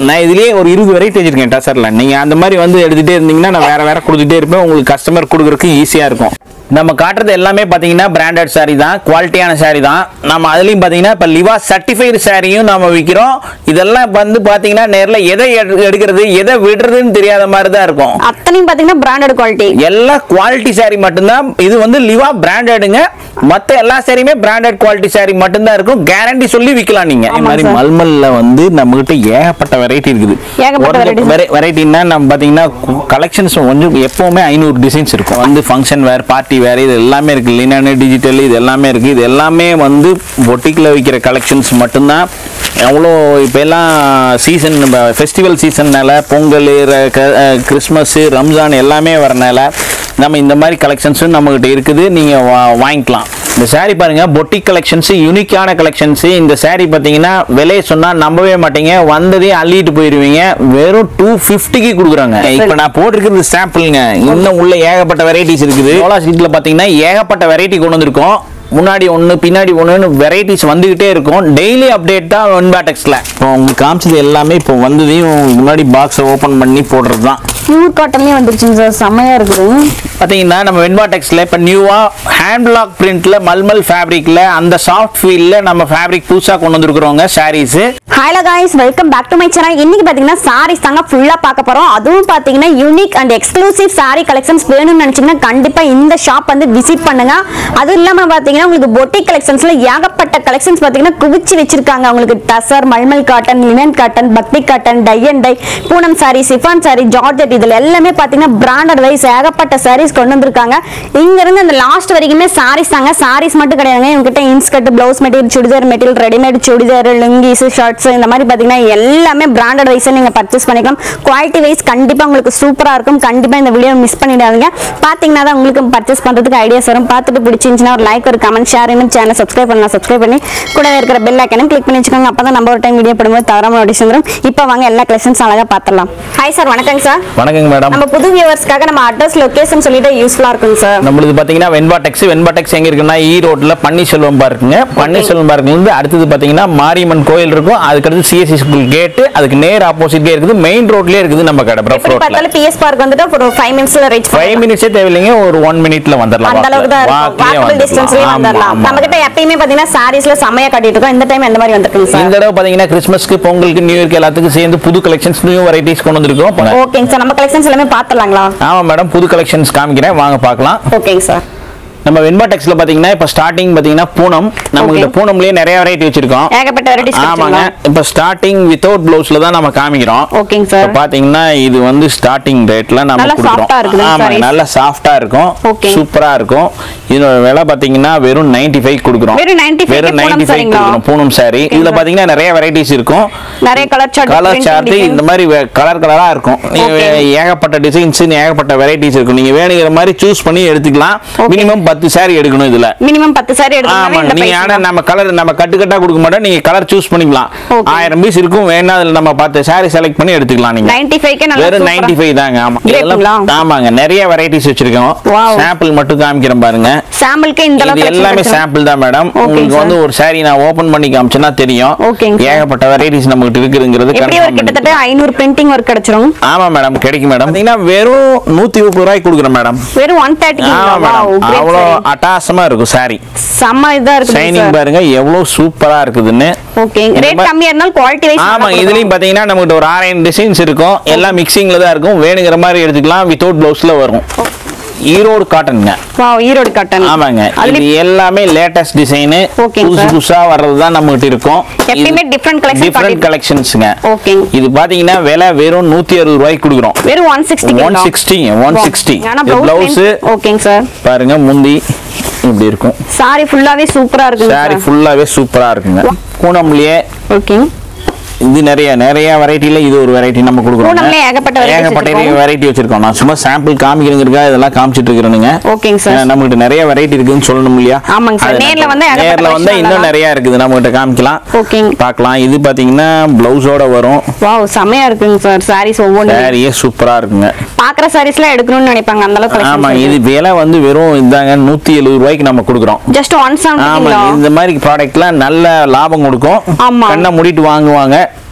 நான் இதுலயே ஒரு இருபது வெரைட்டி வச்சிருக்கேன் டசர்ல நீங்க அந்த மாதிரி வந்து எடுத்துட்டே இருந்தீங்கன்னா நான் வேற வேற கொடுத்துட்டே இருப்பேன் உங்களுக்கு கஸ்டமர் கொடுக்குறதுக்கு ஈஸியா இருக்கும் நம்ம காட்டுறது எல்லாமே பாத்தீங்கன்னா பிராண்டட் saree தான் குவாலிட்டியான saree தான் நம்ம அதுலயும் பாத்தீங்கன்னா இப்ப லிவா சர்டிஃபைடு சாரியும் நம்ம விற்கிறோம் இதெல்லாம் வந்து பாத்தீங்கன்னா நேர்ல எதை எடு- எடுக்கிறது எதை விடுறதுன்னு தெரியாத மாதிரி தான் இருக்கும் அத்தனையும் பாத்தீங்கன்னா பிராண்டட் குவாலிட்டி எல்லாம் குவாலிட்டி saree மட்டும்தான் இது வந்து லிவா பிராண்டடுங்க மத்த எல்லா சாரியுமே பிராண்டட் குவாலிட்டி saree மட்டும்தான் இருக்கும் கேரண்டி சொல்லி விற்கலாம் நீங்க இந்த ஆமா மாதிரி sir. மல்மல்ல வந்து நம்ம கிட்ட ஏகப்பட்ட வெரைட்டி இருக்குது ஏகப்பட்ட varieties. வெரைட்டின்னா நம்ம பாத்தீங்கன்னா கலெக்ஷன்ஸ் கொஞ்சம் எப்பவுமே ஐநூறு டிசைன்ஸ் இருக்கும் வந்து ஃபங்க்ஷன் வேர் பார்ட்டி வேர் இது எல்லாமே இருக்கு லினன் டிஜிட்டல் இது எல்லாமே இருக்கு இது எல்லாமே வந்து பொட்டிக்ல விற்கிற கலெக்ஷன்ஸ் மட்டும்தான் எவ்வளோ இப்போ எல்லாம் சீசன் ஃபெஸ்டிவல் சீசன்னால பொங்கல் கிறிஸ்மஸ் ரம்ஜான் எல்லாமே வரனால நம்ம இந்த மாதிரி கலெக்ஷன்ஸும் நம்மகிட்ட இருக்குது நீங்கள் வாங்கிக்கலாம் இந்த saree பாருங்க பொட்டிக் கலெக்ஷன்ஸ் யூனிக்கான கலெக்ஷன்ஸ் இந்த saree பார்த்தீங்கன்னா விலையை சொன்னால் நம்பவே மாட்டீங்க வந்ததையும் அள்ளிட்டு போயிடுவீங்க வெறும் டூ ஃபிஃப்டிக்கு கொடுக்குறாங்க இப்போ நான் போட்டிருக்கிறது சாம்பிளுங்க இன்னும் உள்ள ஏகப்பட்ட வெரைட்டிஸ் இருக்குது சோலா சீட்டில் பார்த்தீங்கன்னா ஏகப்பட்ட வெரைட்டி கொண்டு வந்திருக்கோம் முன்னாடி ஒன்று பின்னாடி ஒன்றுன்னு வெரைட்டிஸ் வந்துகிட்டே இருக்கும் டெய்லி அப்டேட் தான் ஒன்பாடெக்ஸில் இப்போ உங்களுக்கு காமிச்சது எல்லாமே இப்போ வந்ததையும் முன்னாடி பாக்ஸை ஓப்பன் பண்ணி போடுறது தான் பியூர் காட்டன்லயே வந்துருச்சுங்க சார் செம்மையா இருக்குது பார்த்தீங்கன்னா நம்ம வெண்பாடெக்ஸில் இப்போ நியூவாக ஹேண்ட் பிளாக் பிரிண்ட்ல மல்மல் ஃபேப்ரிக்ல அந்த சாஃப்ட் ஃபீல்ல நம்ம ஃபேப்ரிக் புதுசாக கொண்டு வந்திருக்கிறோங்க sarees hello guys welcome back to my channel இன்னைக்கு பாத்தீங்கன்னா சாரீஸ் தாங்க ஃபுல்லா பார்க்க போறோம் அதுவும் பாத்தீங்கன்னா unique and exclusive saree collections வேணும்னு நினைச்சீங்கன்னா கண்டிப்பா இந்த ஷாப் வந்து விசிட் பண்ணுங்க அதுவும் இல்லாம பாத்தீங்கன்னா உங்களுக்கு பொட்டிக் கலெக்ஷன்ஸ்ல ஏகப்பட்ட கலெக்ஷன்ஸ் பாத்தீங்கன்னா குவிச்சு வச்சிருக்காங்க உங்களுக்கு tussar mulmul cotton linen cotton Bhakti cotton tie and dye Poonam sari chiffon sari georgette இதுல எல்லாமே பாத்தீங்கன்னா பிராண்டட் வைஸ் ஏகப்பட்ட சாரீஸ் கொண்டு வந்திருக்காங்க இங்க இருந்து அந்த லாஸ்ட் வரைக்குமே சாரீஸ் தாங்க சாரீஸ் மட்டும் கிடையாதுங்க இவங்ககிட்ட inskirt blouse material churidar material readymade churidar lungis shirts இந்த மாதிரி பாத்தீங்கன்னா எல்லாமே பிராண்டட் வைஸ் நீங்க பர்ச்சேஸ் பண்ணிக்கலாம் குவாலிட்டி வைஸ் கண்டிப்பா உங்களுக்கு சூப்பரா இருக்கும் கண்டிப்பா இந்த வீடியோ மிஸ் பண்ணிடாதீங்க பாத்தீங்கன்னா தான் உங்களுக்கு பர்ச்சேஸ் பண்றதுக்கு ஐடியாஸ் வரும் பார்த்துட்டு பிடிச்சிருந்துச்சுன்னா ஒரு லைக் ஒரு கமெண்ட் ஷேர் இன்னும் சேனல் சப்ஸ்கிரைப் பண்ணலாம் சப்ஸ்கிரைப் பண்ணி கூட இருக்கிற பெல் ஐக்கனும் கிளிக் பண்ணி வச்சுக்கோங்க அப்பதான் நம்ம ஒரு டைம் வீடியோ போடும்போது தவறாம நோட்டீஸ் வந்துடும் இப்போ வாங்க எல்லா கலெக்ஷன்ஸ் அழகா பார்த்துடலாம் ஹாய் சார் வணக்கங்க சார் வணக்கங்க மேடம் நம்ம புது வியூவர்ஸ்க்காக நம்ம அட்ரஸ் லொகேஷன் சொல்லிட்டு யூஸ்ஃபுல்லா இருக்கும் சார் நம்மளுக்கு பார்த்தீங்கன்னா வெண்பாடெக்ஸ் வெண்பாடெக்ஸ் எங்க இருக்குன்னா ஈரோட்ல பன்னீர்செல்வம் பார்க்குங்க பன்னீர்செல்வம் பார்க்ல இருந்து அடுத்தது பார்த்தீங்கன்னா மாரியம்மன் கோயில் இருக்கும் அதுக்கடுத்து சிஎஸ்சி ஸ்கூல் கேட்டு அதுக்கு நேர் ஆப்போசிட்லேயே இருக்குது மெயின் ரோட்லயே இருக்குது நம்ம கடை பிரஃப் எப்படி ரோட்ல பார்த்தாலும் பிஎஸ் பார்க் வந்துட்டு ஒரு ஃபைவ் மினிட்ஸ்ல ரீச் ஃபைவ் மினிட்ஸே தேவையில்லைங்க ஒரு ஒன் மினிட்ல வந்துடலாம் அந்த அளவுக்கு தான் இருக்கும் வாக்கிலே வாக்கபிள் டிஸ்டன்ஸ்லயே வந்துடலாம். ஆமா, வந்துடலாம் ஆமா. நம்ம கிட்ட எப்பயுமே பாத்தீங்கன்னா சாரீஸ்ல செமையா கட்டிட்டு இருக்கோம் இந்த டைம் எந்த மாதிரி வந்திருக்குங்க சார் இந்த தடவை பாத்தீங்கன்னா கிறிஸ்மஸ்க்கு பொங்கலுக்கு நியூ இயர்க்கு எல்லாத்துக்கும் சேர்ந்து புது கலெக்ஷன்ஸ் நியூ வெரைட்டிஸ் கொண்டு வந்திருக்கோம் போங்க. ஓகேங்க சார் நம்ம கலெக்ஷன்ஸ் எல்லாமே பாத்துலாங்களா ஆமா மேடம் புது கலெக்ஷன்ஸ் காமிக்கிறேன் வாங்க பார்க்கலாம் ஓகேங்க சார் நம்ம வெண்பாடெக்ஸ்ல பாத்தீங்கன்னா இப்ப ஸ்டார்டிங் பாத்தீங்கன்னா பூனம் நம்ம கிட்ட Okay. பூனம்லயே நிறைய வெரைட்டி வச்சிருக்கோம் ஏகப்பட்ட வெரைட்டிஸ் ஆமாங்க இப்ப ஸ்டார்டிங் வித்தவுட் பிளவுஸ்ல தான் நம்ம காமிக்கிறோம் ஓகேங்க சார் இப்ப பாத்தீங்கன்னா இது வந்து ஸ்டார்டிங் ரேட்ல நம்ம நல்லா கொடுக்குறோம் soft-ஆ இருக்குதுங்க ஆமாங்க sarees. நல்லா சாஃப்டா இருக்கும் Okay. சூப்பரா இருக்கும் இதோட விலை பாத்தீங்கன்னா வெறும் 95 ஃபைவ் கொடுக்குறோம் வெறும் 95 க்கு வெறும் பூனம் 95 ஃபைவ் saree-ங்களா? கொடுக்குறோம் பூனம் சாரி Okay, இதுல sir. பாத்தீங்கன்னா நிறைய வெரைட்டிஸ் இருக்கும் நிறைய கலர் சார்ட் கலர் சார்ட் இந்த மாதிரி கலர் கலரா இருக்கும் நீங்க Okay. ஏகப்பட்ட டிசைன்ஸ் ஏகப்பட்ட வெரைட்டிஸ் இருக்கும் நீங்க வேணுங்கிற மாதிரி சூஸ் பண்ணி எடுத்துக்கலாம் Okay. மினிமம் பத்து சாரி எடுக்கணும் இதுல மினிமம் பத்து சாரி ஆமாங்க எடுக்கணும் நீங்க ஆனா நம்ம கலர் நம்ம கட்டு கட்டா கொடுக்க மாட்டோம் நீங்க கலர் சூஸ் பண்ணிக்கலாம் Okay. ஆயிரம் பீஸ் இருக்கும் வேணா அதுல நம்ம பார்த்து சாரி செலக்ட் பண்ணி எடுத்துக்கலாம் நீங்க 95 க்கு நல்லா வெறும் சூப்பரா- 95 ஃபைவ் தாங்க ஆமா Grape-ங்களா? இதெல்லாம் ஆமாங்க நிறைய வெரைட்டிஸ் வச்சிருக்கோம் Wow. சாம்பிள் மட்டும் காமிக்கிறேன் பாருங்க சாம்பிளுக்கு இந்த இது அளவுக்கு எல்லாமே collection சாம்பிள் தான் மேடம் Okay, உங்களுக்கு sir. வந்து ஒரு சாரி நான் ஓபன் பண்ணி காமிச்சேன்னா தெரியும் Okay, sir. ஏகப்பட்ட வெரைட்டிஸ் நம்ம கிட்ட இருக்குங்கிறது எப்படி ஒரு confirm கிட்டத்தட்ட ஐநூறு பிரிண்டிங் ஒர்க் கிடைச்சிரும் ஆமா மேடம் கிடைக்கும் மேடம் பாத்தீங்கன்னா வெறும் நூத்தி முப்பது ரூபாய்க்கு கொடுக்குறேன் மேடம் வெறும் ஒன் தேர்ட்டி ஆமா மேடம் அவ்வளோ அட்டாசமா இருக்கும் சாரி செம்ம இதா இருக்கு ஷைனிங் பாருங்க எவ்வளவு சூப்பரா இருக்குதுன்னு ஓகே இந்த ரேட் மாதிரி- கம்மியா இருந்தாலும் குவாலிட்டி வைஸ் ஆமா இதுலயும் பாத்தீங்கன்னா நமக்கு ஒரு ஆறாயிரம் டிசைன்ஸ் இருக்கும் எல்லாம் மிக்சிங்ல தான் இருக்கும் வேணுங்கிற மாதிரி எடுத்துக்கலாம் வித்தவுட் பிளவுஸ்ல வரும் ஈரோடு காட்டனுங்க வாவ் ஈரோடு காட்டன் ஆமாங்க அதுல இது எல்லாமே லேட்டஸ்ட் டிசைனு Okay, புதுசு sir. புதுசா வர்றது தான் நம்ம கிட்ட இருக்கும் எப்பயுமே different collection டிஃப்ரெண்ட் காட்டிட்டு- கலெக்ஷன்ஸ்ங்க ஓகே இது பாத்தீங்கன்னா விலை வெறும் நூத்தி அறுபது ரூபாய்க்கு கொடுக்குறோம் வெறும் one sixty one sixty one sixty ஆனா பிளவுஸ் பிளவுஸ் ஓகேங்க சார் பாருங்க முந்தி இப்படி இருக்கும் சாரி ஃபுல்லாவே சூப்பரா இருக்குங்க சாரி சார் ஃபுல்லாவே சூப்பரா இருக்குங்க பூனம்லயே ஓகே இது நிறைய நிறைய வெரைட்டில இது ஒரு வெரைட்டி நம்ம கொடுக்குறோம் பூனம்ல ஏகப்பட்ட varieties ஏகப்பட்ட வச்சிருக்கோம். வெரைட்டி வச்சிருக்கோம் நான் சும்மா சாம்பிள் காமிக்கிறதுக்காக இதெல்லாம் காமிச்சிட்டு இருக்கிறேனுங்க ஓகேங்க சார் ஏன்னா நம்மகிட்ட நிறைய வெரைட்டி இருக்குன்னு சொல்லணும் இல்லையா ஆமாங்க சார். அது நேர்ல வந்தா ஏகப்பட்ட நேர்ல வந்தா collection இன்னும் வரலாம். நிறைய இருக்குது நம்ம கிட்ட காமிக்கலாம் ஓகேங்க பார்க்கலாம் இது பாத்தீங்கன்னா பிளவுஸோட வரும் வாவ் செமையா இருக்குங்க சார் சாரீஸ் ஒவ்வொன்றும் சாரியே சூப்பரா இருக்குங்க பாக்குற சாரீஸ்லாம் எடுக்கணும்னு நினைப்பாங்க அந்த அளவுக்கு ஆமா இது விலை வந்து வெறும் இதாங்க நூத்தி எழுபது ரூபாய்க்கு நம்ம கொடுக்குறோம் ஜஸ்ட் ஒன் ஆமா செவன்டிங்களா இந்த மாதிரி ப்ராடக்ட்லாம் நல்ல லாபம் கொடுக்கும் ஆமா. கண்ணை மூடிட்டு வாங்குவாங்க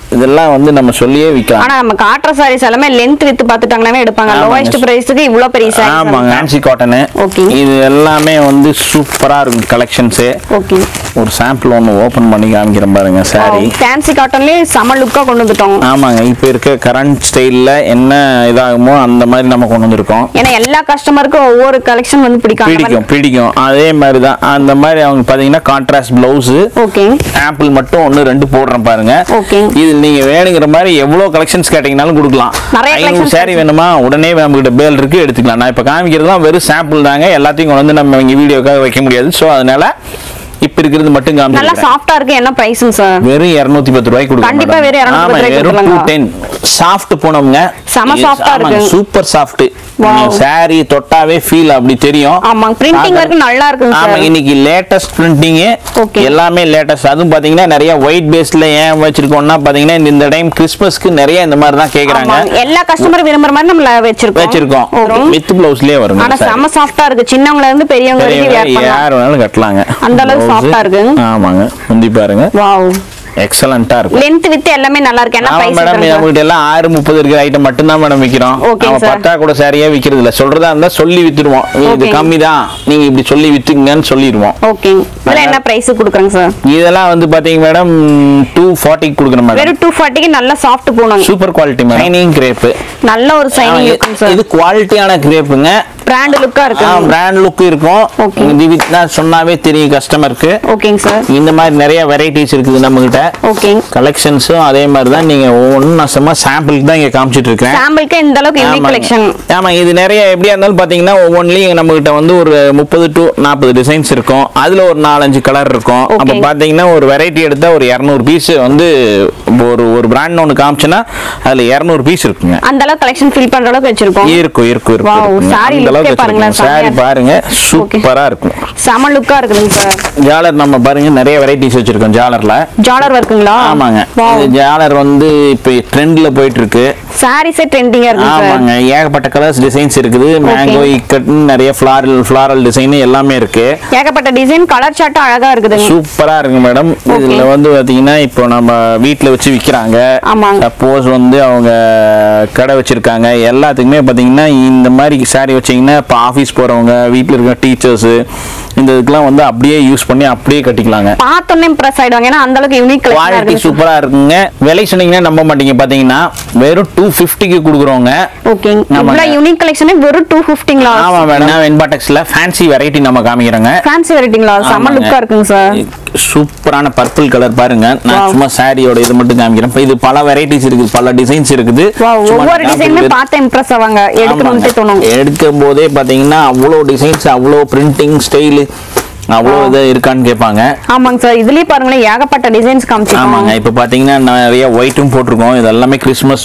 இதெல்லாம் வந்து நம்ம சொல்லியே விற்கலாம் ஆனா நம்ம காட்டுற சாரீஸ் எல்லாமே லென்த் வித்து பார்த்துட்டாங்கன்னாவே எடுப்பாங்க ஆமாங்க. லோவஸ்ட் பிரைஸ்க்கு இவ்வளவு பெரிய சாரீஸ் ஆமாங்க ஃபேன்சி காட்டனு Okay. இது எல்லாமே வந்து சூப்பரா இருக்கும் கலெக்ஷன்ஸு ஓகே ஒரு சாம்பிள் ஒன்று ஓப்பன் பண்ணி காமிக்கிறேன் பாருங்க சாரி ஃபேன்சி காட்டன்லயே செம லுக்கா கொண்டு வந்துட்டோம் ஆமாங்க இப்போ இருக்க கரண்ட் ஸ்டைலில் என்ன இதாகுமோ அந்த மாதிரி நம்ம கொண்டு வந்திருக்கோம் ஏன்னா எல்லா கஸ்டமருக்கும் ஒவ்வொரு கலெக்ஷன் வந்து பிடிக்கும் அந்த மாதிரி- பிடிக்கும் பிடிக்கும் அதே மாதிரி தான் அந்த மாதிரி அவங்க பார்த்தீங்கன்னா கான்ட்ராஸ்ட் ப்ளவுஸு ஓகே ஆப்பிள் மட்டும் ஒன்று ரெண்டு போடுறேன் பாருங்க Okay. இது நீங்க வேணுங்கிற மாதிரி எவ்வளோ கலெக்ஷன்ஸ் கேட்டீங்கனாலும் கொடுக்கலாம் நிறைய ஐநூறு collections சாரி வேணுமா உடனே நம்ம கிட்ட பேல் இருக்கு எடுத்துக்கலாம் நான் இப்போ காமிக்கிறதுலாம் வெறும் சாம்பிள் தாங்க எல்லாத்தையும் கொண்டு வந்து நம்ம இங்கே வீடியோக்காக வைக்க முடியாது ஸோ அதனால இப்போ இருக்கிறது மட்டும் நல்லா காமிக்கிறேன் சாஃப்டா இருக்கு என்ன பிரைஸுங்க சார் வெறும் இரநூத்தி பத்து ரூபாய்க்கு கொடுக்கலாம் கண்டிப்பா madam. வெறும் 210 ஆமா, ரூபாய்க்கு வெறும் டூ கொடுக்கலாங்களா? டென் சாஃப்ட் போனோம்ங்க செம soft ஆ இருக்கு. Super soft Wow. சாரி தொட்டாவே ஃபீல் அப்படி தெரியும் ஆமாங்க பிரிண்டிங் ஒர்க் நல்லா இருக்குங்க ஆமா சார் இன்னைக்கு லேட்டஸ்ட் பிரிண்டிங் Okay. எல்லாமே லேட்டஸ்ட் அதுவும் பாத்தீங்கன்னா நிறைய ஒயிட் பேஸ்ல ஏன் வச்சிருக்கோம்னா பாத்தீங்கன்னா இந்த- இந்த டைம் கிறிஸ்மஸ்க்கு நிறைய இந்த மாதிரி தான் கேக்குறாங்க ஆமாங்க. எல்லா கஸ்டமர் விரும்புற மாதிரி நம்ம வச்சிருக்கோம் வச்சிருக்கோம் Okay. வித் பிளவுஸ்லயே வரும் ஆனா செம சாஃப்டா இருக்கு சின்னவங்கல இருந்து பெரியவங்க வரைக்கும் wear பண்ணலாம் யார் வேணாலும் கட்டலாங்க அந்த அளவுக்கு Blouse. soft ஆ இருக்கு. ஆமாங்க முந்தி பாருங்க வாவ் எக்ஸலண்டா இருக்கும் லென்த் வித் எல்லாமே நல்லா இருக்கு என்ன ஆமா பிரைஸ் மேடம் நம்ம கிட்ட எல்லாம் ஆறு முப்பது இருக்கிற ஐட்டம் மட்டும் தான் மேடம் விக்கிறோம் Okay, நம்ம sir. பத்தா கூட சரியா விக்கிறது இல்ல சொல்றதா இருந்தா சொல்லி வித்துருவோம் இது Okay. கம்மி தான் நீங்க இப்படி சொல்லி வித்துங்கன்னு சொல்லிடுவோம் ஓகே இதெல்லாம் என்ன பிரைஸ் கொடுக்குறாங்க சார் இதெல்லாம் வந்து பாத்தீங்க மேடம் டூ ஃபார்ட்டிக்கு கொடுக்குறேன் மேடம் வெறும் டூ ஃபார்ட்டிக்கு நல்ல சாஃப்ட் போனாங்க super quality madam shining crepe நல்ல ஒரு சைனிங் இருக்குங்க சார் இது குவாலிட்டியான கிரேப்புங்க பிராண்ட் லுக்கா இருக்கு பிராண்ட் லுக் இருக்கும் Okay. திவித்னா சொன்னாவே தெரியும் கஸ்டமருக்கு ஓகேங்க சார் இந்த மாதிரி நிறைய வெரைட்டிஸ் இருக்குது நம்ம கிட்ட ஓகே கலெக்ஷன்ஸும் அதே மாதிரி தான் நீங்க ஒவ்வொன்றும் நான் சும்மா சாம்பிளுக்கு தான் இங்க காமிச்சிட்டு இருக்கேன் சாம்பிளுக்கு இந்த அளவுக்கு யூனிக் ஆமாங்க. கலெக்ஷன் ஆமா இது நிறைய எப்படியா இருந்தாலும் பாத்தீங்கன்னா ஒவ்வொன்றிலையும் நம்ம கிட்ட வந்து ஒரு முப்பது டு நாற்பது டிசைன்ஸ் இருக்கும் அதுல ஒரு நாலஞ்சு கலர் இருக்கும் Okay. அப்ப பாத்தீங்கன்னா ஒரு வெரைட்டி எடுத்தா ஒரு இரநூறு பீஸ் வந்து ஒரு ஒரு பிராண்ட் ஒன்று காமிச்சுன்னா அதுல இரநூறு பீஸ் இருக்குங்க அந்த அளவுக்கு கலெக்ஷன் ஃபில் பண்ற அளவுக்கு வச்சிருக்கோம் இருக்கும் இருக்கும் இருக்கும் Wow, இருக்குங்க. saree அந்த அளவுக்கு look-ஏ பாருங்களேன், வச்சிருக்கோம். saree செமையா பாருங்க சூப்பரா இருக்கும் செம லுக்கா இருக்குதுங்க சார் ஜாலர் நம்ம பாருங்க நிறைய வெரைட்டிஸ் வச்சிருக்கோம் ஜாலர்ல ஜாலர் ஒர்க்குங்களா ஆமாங்க இது ஜாலர் வந்து இப்போ ட்ரெண்ட்ல போயிட்டு இருக்கு சாரீஸே ட்ரெண்டிங்கா இருக்கு சார் ஆமாங்க ஏகப்பட்ட கலர்ஸ் டிசைன்ஸ் இருக்குது மேங்கோ இக்கட் நிறைய ஃபிளாரல் ஃபிளாரல் டிசைன் எல்லாமே இருக்கு ஏகப்பட்ட டிசைன் கலர் சார்ட் அழகா இருக்குதுங்க சூப்பரா இருக்கு மேடம் இதுல வந்து பாத்தீங்கன்னா இப்போ நம்ம வீட்ல வச்சு விக்கிறாங்க ஆமாங்க. சப்போஸ் வந்து அவங்க கடை வச்சிருக்காங்க எல்லாத்துக்குமே பாத்தீங்கன்னா இந்த மாதிரி saree வச்சீங்கன்னா இப்போ ஆஃபீஸ் போறவங்க வீட்ல இருக்க டீச்சர்ஸ் இந்த இதுக்கெல்லாம் வந்து அப்படியே யூஸ் பண்ணி அப்படியே கட்டிக்கலாங்க பார்த்தோன்னே இம்ப்ரெஸ் ஆயிடுவாங்க ஏன்னா அந்த அளவுக்கு யூனிக் கலெக்ஷன் குவாலிட்டி இருக்கு சூப்பரா இருக்குங்க விலை சொன்னீங்கன்னா நம்ப மாட்டீங்க பாத்தீங்கன்னா வெறும் டூ ஃபிஃப்டிக்கு கொடுக்குறோங்க ஓகே ஆமாங்க. இவ்வளவு யூனிக் கலெக்ஷனே வெறும் டூ ஃபிஃப்டிங்களா ஆமா மேடம் வெண்பாட்டெக்ஸ்ல ஃபேன்சி வெரைட்டி நம்ம காமிக்கிறோங்க ஃபேன்சி வெரைட்டிங்களா செம ஆமாங்க. லுக்கா இருக்குங்க சார் சூப்பரான பர்பிள் கலர் பாருங்க நான் Wow. சும்மா சாரியோட இது மட்டும் காமிக்கிறேன் இப்ப இது பல வெரைட்டிஸ் இருக்குது பல டிசைன்ஸ் இருக்குது Wow, சும்மா ஒவ்வொரு நான் டிசைனுமே காமிக்கிறது. பார்த்து இம்ப்ரெஸ் ஆவாங்க எடுக்கணும்னு தோணும் எடுக்கும் போதே பாத்தீங்கன்னா அவ்வளோ டிசைன்ஸ் அவ்வளோ பிரிண்டிங் ஸ்டைலு அவ்வளோ இது இருக்கான்னு கேட்பாங்க ஆமாங்க சார் இதுலயே பாருங்களேன் ஏகப்பட்ட டிசைன்ஸ் ஆமாங்க காமிச்சிருக்காங்க இப்போ பார்த்தீங்கன்னா நிறைய ஒயிட்டும் போட்டிருக்கோம் இது எல்லாமே கிறிஸ்மஸ்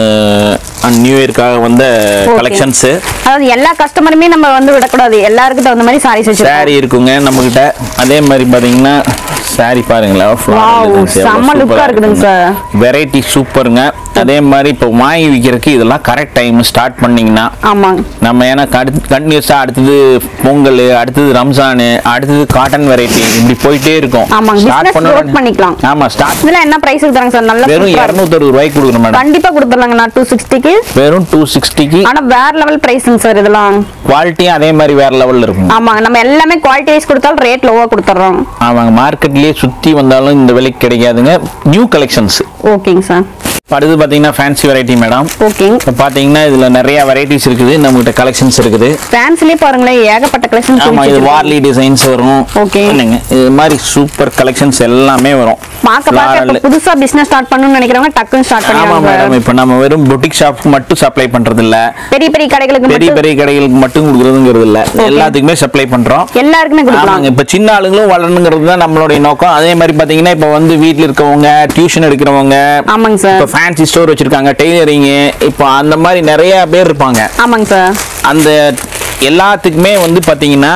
அண்ட் நியூ இயர்க்காக வந்த Okay. கலெக்ஷன்ஸு அதாவது எல்லா கஸ்டமருமே நம்ம வந்து விடக்கூடாது எல்லாருக்கும் தகுந்த மாதிரி சாரீஸ் வச்சிருக்கோம் சாரி இருக்குங்க நம்மகிட்ட அதே மாதிரி பாத்தீங்கன்னா சாரி பாருங்களேன் Wow, செம்ம look ஆ இருக்குதுங்க sir. வெரைட்டி சூப்பருங்க அதே மாதிரி இப்போ வாங்கி விற்கிறதுக்கு இதெல்லாம் கரெக்ட் டைம் ஸ்டார்ட் பண்ணீங்கன்னா ஆமாங்க நம்ம ஏன்னா கண்டினியூஸா அடுத்தது பொங்கல் அடுத்தது ரம்ஜானு அடுத்தது காட்டன் வெரைட்டி இப்படி போயிட்டே இருக்கும் ஆமாங்க, ஸ்டார்ட் business growth பண்ணிக்கலாம். ஆமா ஸ்டார்ட் இதெல்லாம் என்ன பிரைஸ்க்கு தராங்க சார் நல்ல வெறும் சூப்பரா இருக்கு. இரநூத்தறுபது ரூபாய்க்கு கொடுக்குறோம் மேடம் கண்டிப்பா கொடுத்துடலாங்க நான் டூ சிக்ஸ்டிக்கு வெறும் டூ சிக்ஸ்டிக்கு ஆனா வேற லெவல் பிரைஸுங்க சார் இதெல்லாம் குவாலிட்டியும் அதே மாதிரி வேற லெவல்ல இருக்கும் ஆமாங்க நம்ம எல்லாமே குவாலிட்டி வைஸ் கொடுத்தாலும் ரேட் லோவா கொடுத்துட்றோம் ஆமாங்க மார்க்கெட்லயே சுத்தி வந்தாலும் இந்த விலைக்கு கிடைக்காதுங்க நியூ கலெக்ஷன்ஸ் ஓகேங்க சார் அடுத்து பாத்தீங்கன்னா ஃபேன்சி வெரைட்டி மேடம் ஓகேங்க இப்போ பாத்தீங்கன்னா இதுல நிறைய வெரைட்டிஸ் இருக்குது நம்மகிட்ட கலெக்ஷன்ஸ் இருக்குது ஃபேன்ஸ்லயே பாருங்களேன் ஏகப்பட்ட கலெக்ஷன் ஆமா இது வார்லி டிசைன்ஸ் வரும் Okay. இல்லைங்க இது மாதிரி சூப்பர் கலெக்ஷன்ஸ் எல்லாமே வரும் பார்க்க பார்க்க Floral. இப்ப புதுசா பிசினஸ் ஸ்டார்ட் பண்ணணும்னு நினைக்கிறவங்க டக்குன்னு ஸ்டார்ட் ஆமா மேடம் பண்ணிடுவாங்க இப்போ நம்ம வெறும் பொட்டிக் ஷாப் மட்டும் சப்ளை பண்றது இல்ல பெரிய பெரிய கடைகளுக்கு பெரிய மட்டும் பெரிய கடைகளுக்கு மட்டும் கொடுக்குறதுங்கிறது இல்ல எல்லாத்துக்குமே சப்ளை பண்றோம் எல்லாருக்குமே கொடுக்கலாம் ஆமாங்க இப்ப சின்ன ஆளுங்களும் வளரணுங்கிறது தான் நம்மளுடைய நோக்கம் அதே மாதிரி பாத்தீங்கன்னா இப்ப வந்து வீட்ல இருக்கவங்க டியூஷன் எடுக்கிறவங்க ஆமாங்க சார் இப்ப ஃபேன்சி ஸ்டோர் வச்சிருக்காங்க டெய்லரிங் இப்போ அந்த மாதிரி நிறைய பேர் இருப்பாங்க ஆமாங்க சார் அந்த எல்லாத்துக்குமே வந்து பாத்தீங்கன்னா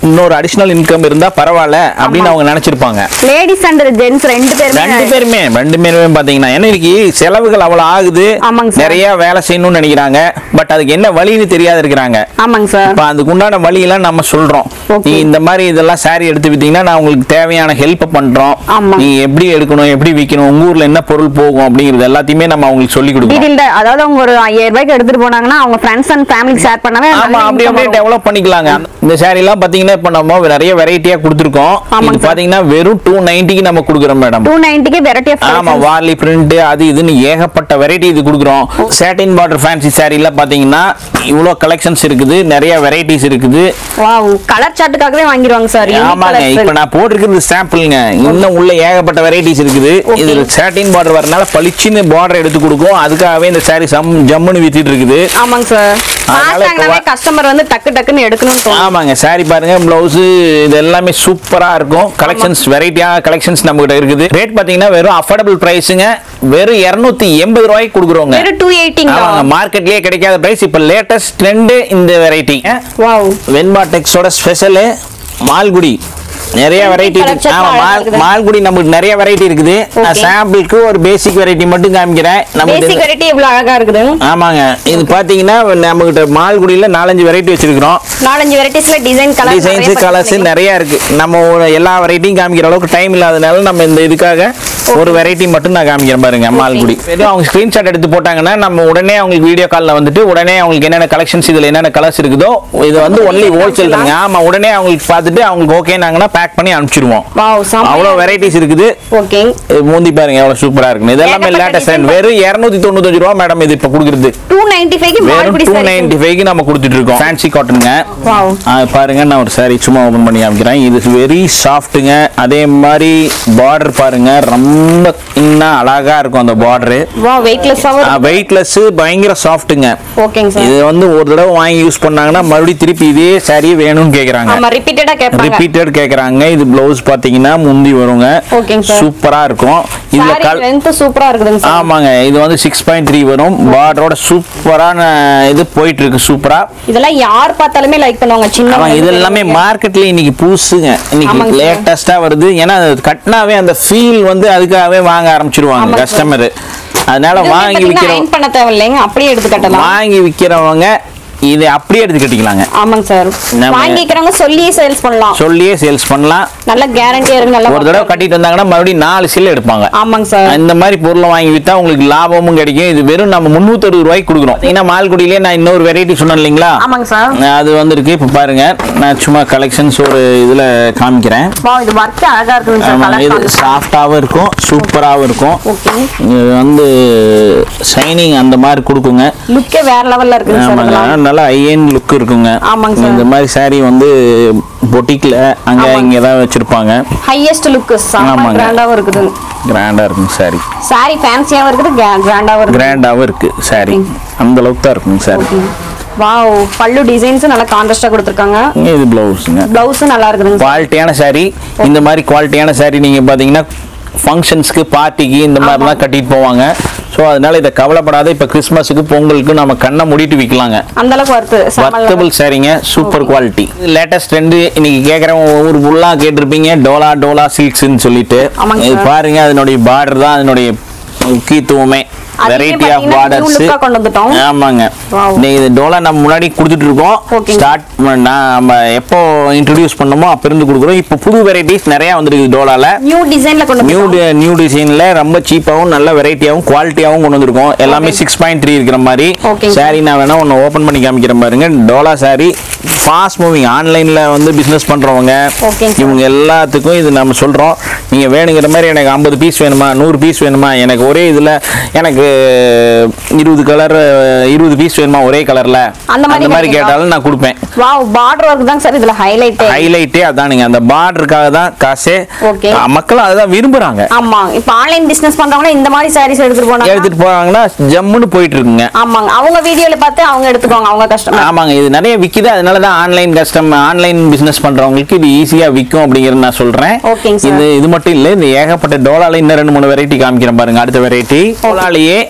இன்னொரு அடிஷனல் இன்கம் இருந்தா பரவாயில்ல அப்படின்னு அவங்க நினைச்சிருப்பாங்க லேடிஸ் அண்ட் ஜென்ட்ஸ் ரெண்டு பேருமே ரெண்டு பேருமே ரெண்டு பேருமே பாத்தீங்கன்னா ஏன்னா இன்னைக்கு செலவுகள் அவ்வளவு ஆகுது ஆமாங்க சார். நிறைய வேலை செய்யணும்னு நினைக்கிறாங்க பட் அதுக்கு என்ன வழின்னு தெரியாது இருக்கிறாங்க ஆமாங்க சார் இப்ப அதுக்கு உண்டான வழியெல்லாம் நம்ம சொல்றோம் Okay. நீங்க இந்த மாதிரி இதெல்லாம் saree எடுத்து வித்தீங்கன்னா நான் உங்களுக்கு தேவையான ஹெல்ப் பண்றோம் ஆமா. நீங்க எப்படி எடுக்கணும் எப்படி விக்கணும் உங்க ஊர்ல என்ன பொருள் போகும் அப்படிங்கிறது எல்லாத்தையுமே நம்ம அவங்களுக்கு சொல்லி கொடுக்கணும் டீடைல் அதாவது அவங்க ஒரு ஐயாயிரம் ரூபாய்க்கு எடுத்துட்டு போனாங்கன்னா அவங்க ஃப்ரெண்ட்ஸ் அண்ட் ஃபேமிலி ஷேர் பண்ணவே ஆமா நல்ல அப்படி income அப்படியே வரும். டெவலப் பண்ணிக்கலாங்க இந்த saree எல்லாம் பாத்தீங்கன்னா இப்ப நம்ம நிறைய வெரைட்டியா கொடுத்துருக்கோம் ஆமாங்க இது சார். பாத்தீங்கன்னா வெறும் டூ நைன்டிக்கு நம்ம கொடுக்குறோம் மேடம் டூ நைன்டிக்கு வெரைட்டி ஆஃப் ஆமா வார்லி பிரிண்ட் அது இதுன்னு ஏகப்பட்ட வெரைட்டி இது கொடுக்குறோம் சாட்டின் பார்டர் ஃபேன்சி சாரீல பாத்தீங்கன்னா இவ்வளோ கலெக்ஷன்ஸ் இருக்குது நிறைய வெரைட்டிஸ் இருக்குது வாவ் கலர் சார்ட்டுக்காகவே வாங்கிடுவாங்க சார் ஆமாங்க இப்ப நான் போட்டிருக்கிறது சாம்பிள்ங்க இன்னும் உள்ள ஏகப்பட்ட வெரைட்டிஸ் இருக்குது Okay. இதுல சாட்டின் பார்டர் வரனால பளிச்சுன்னு பார்டர் எடுத்து கொடுக்கும் அதுக்காகவே இந்த சாரி சம் ஜம்முன்னு வித்திட்டு இருக்குது ஆமாங்க சார் அதனால பார்த்தாங்கனாவே இப்ப- கஸ்டமர் வந்து டக்கு டக்குன்னு எடுக்கணும்னு தோணும் ஆமாங்க சாரி பாருங்க பிளவுஸ் இது எல்லாமே சூப்பரா இருக்கும் கலெக்ஷன்ஸ் வெரைட்டியான கலெக்ஷன்ஸ் நம்ம கிட்ட இருக்குது ரேட் பாத்தீங்கன்னா வெறும் அஃபோர்டபுள் பிரைஸுங்க வெறும் 280 எண்பது ரூபாய்க்கு கொடுக்குறோங்க வெறும் டூ எயிட்டிங்களா ஆமாங்க மார்க்கெட்லயே கிடைக்காத பிரைஸ் இப்ப லேட்டஸ்ட் ட்ரெண்ட் இந்த வெரைட்டி வாவ் வெண்பா டெக்ஸோட ஸ்பெஷல் மால்குடி நிறைய வெரைட்டி colour இருக்கு chart ஆமா அழகா மால் இருக்குது. மால்குடி நமக்கு நிறைய வெரைட்டி இருக்குது நான் Okay. சாம்பிளுக்கு ஒரு பேசிக் வெரைட்டி மட்டும் காமிக்கிறேன் நம்ம பேசிக் வெரைட்டி இவ்வளவு அழகா இருக்குது ஆமாங்க இது பாத்தீங்கன்னா நம்ம கிட்ட மால்குடியில நாலஞ்சு வெரைட்டி வச்சிருக்கிறோம் நாலஞ்சு வெரைட்டிஸ்ல டிசைன் கலர் டிசைன்ஸ் கலர்ஸ் நிறைய இருக்கு நம்ம ஒரு எல்லா வெரைட்டியும் காமிக்கிற அளவுக்கு டைம் இல்லாதனால நம்ம இந்த இதுக்காக ஒரு வெரைட்டி மட்டும் நான் காமிக்கிறேன் பாருங்க மால்குடி வெறும் அவங்க ஸ்கிரீன்ஷாட் எடுத்து போட்டாங்கன்னா நம்ம உடனே அவங்களுக்கு வீடியோ கால்ல வந்துட்டு உடனே அவங்களுக்கு என்னென்ன கலெக்ஷன்ஸ் இதுல என்னென்ன கலர்ஸ் இருக்குதோ இது வந்து ஒன்லி ஹோல்சேல் தாங்க ஆமா உடனே அவங்களுக்கு பார்த்துட்டு அவங்களுக்கு ஓகேனாங்கன்னா பேக் பண்ணி அனுப்பிச்சிருவோம் வாவ் அவ்வளோ வெரைட்டிஸ் இருக்குது ஓகே இது மூந்தி பாருங்க எவ்வளவு சூப்பரா இருக்கு இதெல்லாமே ஏகப்பட்ட லேட்டஸ்ட் design வெறும் இரநூத்தி தொண்ணூத்தஞ்சு ரூபா மேடம் இது இப்ப கொடுக்குறது டூ நைன்டி ஃபைவ்க்கு வெறும் மால்குடி டூ சாரி நைன்டி ஃபைவ்க்கு நம்ம கொடுத்துட்டு இருக்கோம் ஃபேன்சி காட்டனுங்க வாவ் பாருங்க நான் ஒரு saree சும்மா ஓபன் பண்ணி காமிக்கிறேன் இது வெரி சாஃப்ட்டுங்க அதே மாதிரி பார்டர் பாருங்க ரொம்ப இன்னும் அழகா இருக்கும் அந்த பார்டரு வாவ் வெயிட்லெஸ்ஸாவும் வெயிட்லெஸ் பயங்கர சாஃப்ட்டுங்க ஓகேங்க சார் இது வந்து ஒரு தடவை வாங்கி யூஸ் பண்ணாங்கன்னா மறுபடியும் திருப்பி இதே saree வேணும்னு கேக்குறாங்க ஆமா ரிப்பீட்டடா கேட்பாங்க ரிப்பீட்டட் கேக்குறாங்க இது பிளவுஸ் பாத்தீங்கன்னா முந்தி வருங்க ஓகேங்க சார் சூப்பரா இருக்கும் இதுல சாரி கல் லென்த் சூப்பரா இருக்குதுங்க சார் ஆமாங்க இது வந்து சிக்ஸ் பாயிண்ட் த்ரீ வரும் பார்டரோட சூப்பரான இது போயிட்டு இருக்கு சூப்பரா இதெல்லாம் யார் பார்த்தாலுமே லைக் பண்ணுவாங்க சின்ன ஆமாங்க இது எல்லாமே மார்க்கெட்ல இன்னைக்கு புதுசுங்க இன்னைக்கு ஆமாங்க சார். லேட்டஸ்டா வருது ஏன்னா அது கட்டினாவே அந்த ஃபீல் வந்து அதுக்காகவே வாங்க ஆரம்பிச்சிருவாங்க ஆமாங்க சார். கஸ்டமர் அதனால வாங்கி விக்கிற அயன் பண்ண தேவையில்லைங்க அப்படியே எடுத்து கட்டலாம் வாங்கி விக்கிறவங்க இதை அப்படியே எடுத்து கட்டிக்கலாங்க ஆமாங்க சார் நம்ம- வாங்கிக்கிறவங்க சொல்லியே சேல்ஸ் பண்ணலாம் சொல்லியே சேல்ஸ் பண்ணலாம் நல்ல கேரண்டியா இருக்கு நல்ல ஒரு தடவை கட்டிட்டு வந்தாங்கன்னா மறுபடியும் நாலு சில்லு எடுப்பாங்க ஆமாங்க சார் இந்த மாதிரி பொருளை வாங்கி வித்தா உங்களுக்கு லாபமும் கிடைக்கும் இது வெறும் நம்ம முந்நூத்தி அறுபது ரூபாய்க்கு கொடுக்குறோம் ஏன்னா மால்குடியிலே நான் இன்னொரு வெரைட்டி சொன்னேன் இல்லைங்களா ஆமாங்க சார் அது வந்திருக்கு இப்போ பாருங்க நான் சும்மா கலெக்ஷன்ஸ் ஒரு இதுல காமிக்கிறேன் வா இது ஒர்க் அழகா இருக்குங்க சார் ஆமாங்க, இது கலர் சாஃப்டாகவும் இருக்கும் சூப்பராகவும் இருக்கும் ஓகே இது வந்து ஷைனிங் அந்த மாதிரி கொடுக்குங்க லுக்கே வேற லெவல்ல இருக்குங்க சார் ஆமாங்க இதெல்லாம். நல்லா ஐஎன் லுக் இருக்குங்க ஆமாங்க சார். இந்த மாதிரி saree வந்து பொட்டிக்ல அங்க இங்க ஏதாவது வச்சிருப்பாங்க ஹையஸ்ட் லுக் செம்ம ஆமாங்க. கிராண்டாவும் இருக்குது கிராண்டா இருக்கும் saree சாரி ஃபேன்சியாவும் இருக்குது கிராண்டாவும் இருக்குது கிராண்டாவும் இருக்கு saree அந்த அளவுக்கு தான் இருக்குங்க saree வாவ் பல்லு டிசைன்ஸ் நல்லா கான்ட்ராஸ்டா கொடுத்துருக்காங்க இது பிளவுஸுங்க பிளவுஸும் நல்லா இருக்குதுங்க சார். குவாலிட்டியான saree இந்த மாதிரி குவாலிட்டியான saree நீங்க பாத்தீங்கன்னா ஃபங்க்ஷன்ஸ்க்கு பார்ட்டிக்கு இந்த மாதிரிலாம் கட்டிட்டு போவாங்க ஸோ அதனால இதை கவலைப்படாத இப்போ கிறிஸ்மஸுக்கு பொங்கலுக்கு நம்ம கண்ணை மூடிட்டு விற்கலாங்க அந்த அளவுக்கு வருது வர்த்தபிள் சாரிங்க சூப்பர் குவாலிட்டி லேட்டஸ்ட் ட்ரெண்டு இன்னைக்கு கேட்குறவங்க ஒவ்வொரு ஃபுல்லாக கேட்டிருப்பீங்க டோலா டோலா சில்க்ஸ்ன்னு சொல்லிட்டு ஆமாங்க இது சார். பாருங்க அதனுடைய பார்டர் தான் அதனுடைய முக்கியத்துவமே அதுவே வெரைட்டி ஆஃப் பாத்தீங்கன்னா பார்டர்ஸ் new look ஆ கொண்டு வந்துட்டோம். ஆமாங்க Wow. இன்னைக்கு இது டோலா நம்ம முன்னாடி கொடுத்துட்டு இருக்கோம் Okay. ஸ்டார்ட் நம்ம எப்போ இன்ட்ரடியூஸ் பண்ணோமோ அப்போ இருந்து கொடுக்குறோம் இப்போ புது வெரைட்டிஸ் நிறைய வந்திருக்கு டோலால நியூ டிசைன்ல கொண்டு நியூ வந்துட்டோம். நியூ டிசைன்ல ரொம்ப சீப்பாவும் நல்ல வெரைட்டியாவும் குவாலிட்டியாவும் கொண்டு வந்திருக்கோம் எல்லாமே Okay. சிக்ஸ் பாயிண்ட் த்ரீ இருக்கிற மாதிரி Okay. சாரி நான் வேணா ஒன்று ஓப்பன் பண்ணி காமிக்கிறேன் பாருங்க டோலா சாரி ஃபாஸ்ட் மூவிங் ஆன்லைன்ல வந்து பிசினஸ் பண்றவங்க Okay, sir. இவங்க எல்லாத்துக்கும் இது நம்ம சொல்றோம் நீங்க வேணுங்கிற மாதிரி எனக்கு ஐம்பது பீஸ் வேணுமா நூறு பீஸ் வேணுமா எனக்கு ஒரே இதுல எனக்கு இருபது கலர் இருபது பீஸ் வேணுமா ஒரே கலர்ல அந்த மாதிரி அந்த மாதிரி கேட்டீங்களா? கேட்டாலும் நான் கொடுப்பேன் வாவ் பார்டர் ஒர்க் தான் சார் இதுல ஹைலைட் ஹைலைட்டே அதானுங்க அந்த பார்டருக்காக தான் காசே Okay. அஹ் மக்கள் அதுதான் விரும்புறாங்க ஆமா இப்ப ஆன்லைன் பிசினஸ் பண்றவங்க இந்த மாதிரி சாரீஸ் எடுத்துட்டு போனாங்க எடுத்துட்டு போறாங்கன்னா ஜம்முன்னு போயிட்டு இருக்குங்க ஆமாங்க அவங்க வீடியோல பார்த்து அவங்க எடுத்துக்குவாங்க அவங்க கஸ்டமர் ஆமாங்க இது நிறைய விக்குது அதனால தான் ஆன்லைன் கஸ்டம் ஆன்லைன் பிசினஸ் பண்றவங்களுக்கு இது ஈஸியா விற்கும் அப்படிங்கறத நான் சொல்றேன் ஓகேங்க சார். இது இது மட்டும் இல்ல இந்த ஏகப்பட்ட டோலால இன்னும் ரெண்டு மூணு வெரைட்டி காமிக்கிறேன் பாருங்க அடுத்த வெரைட்டி டோலாலேயே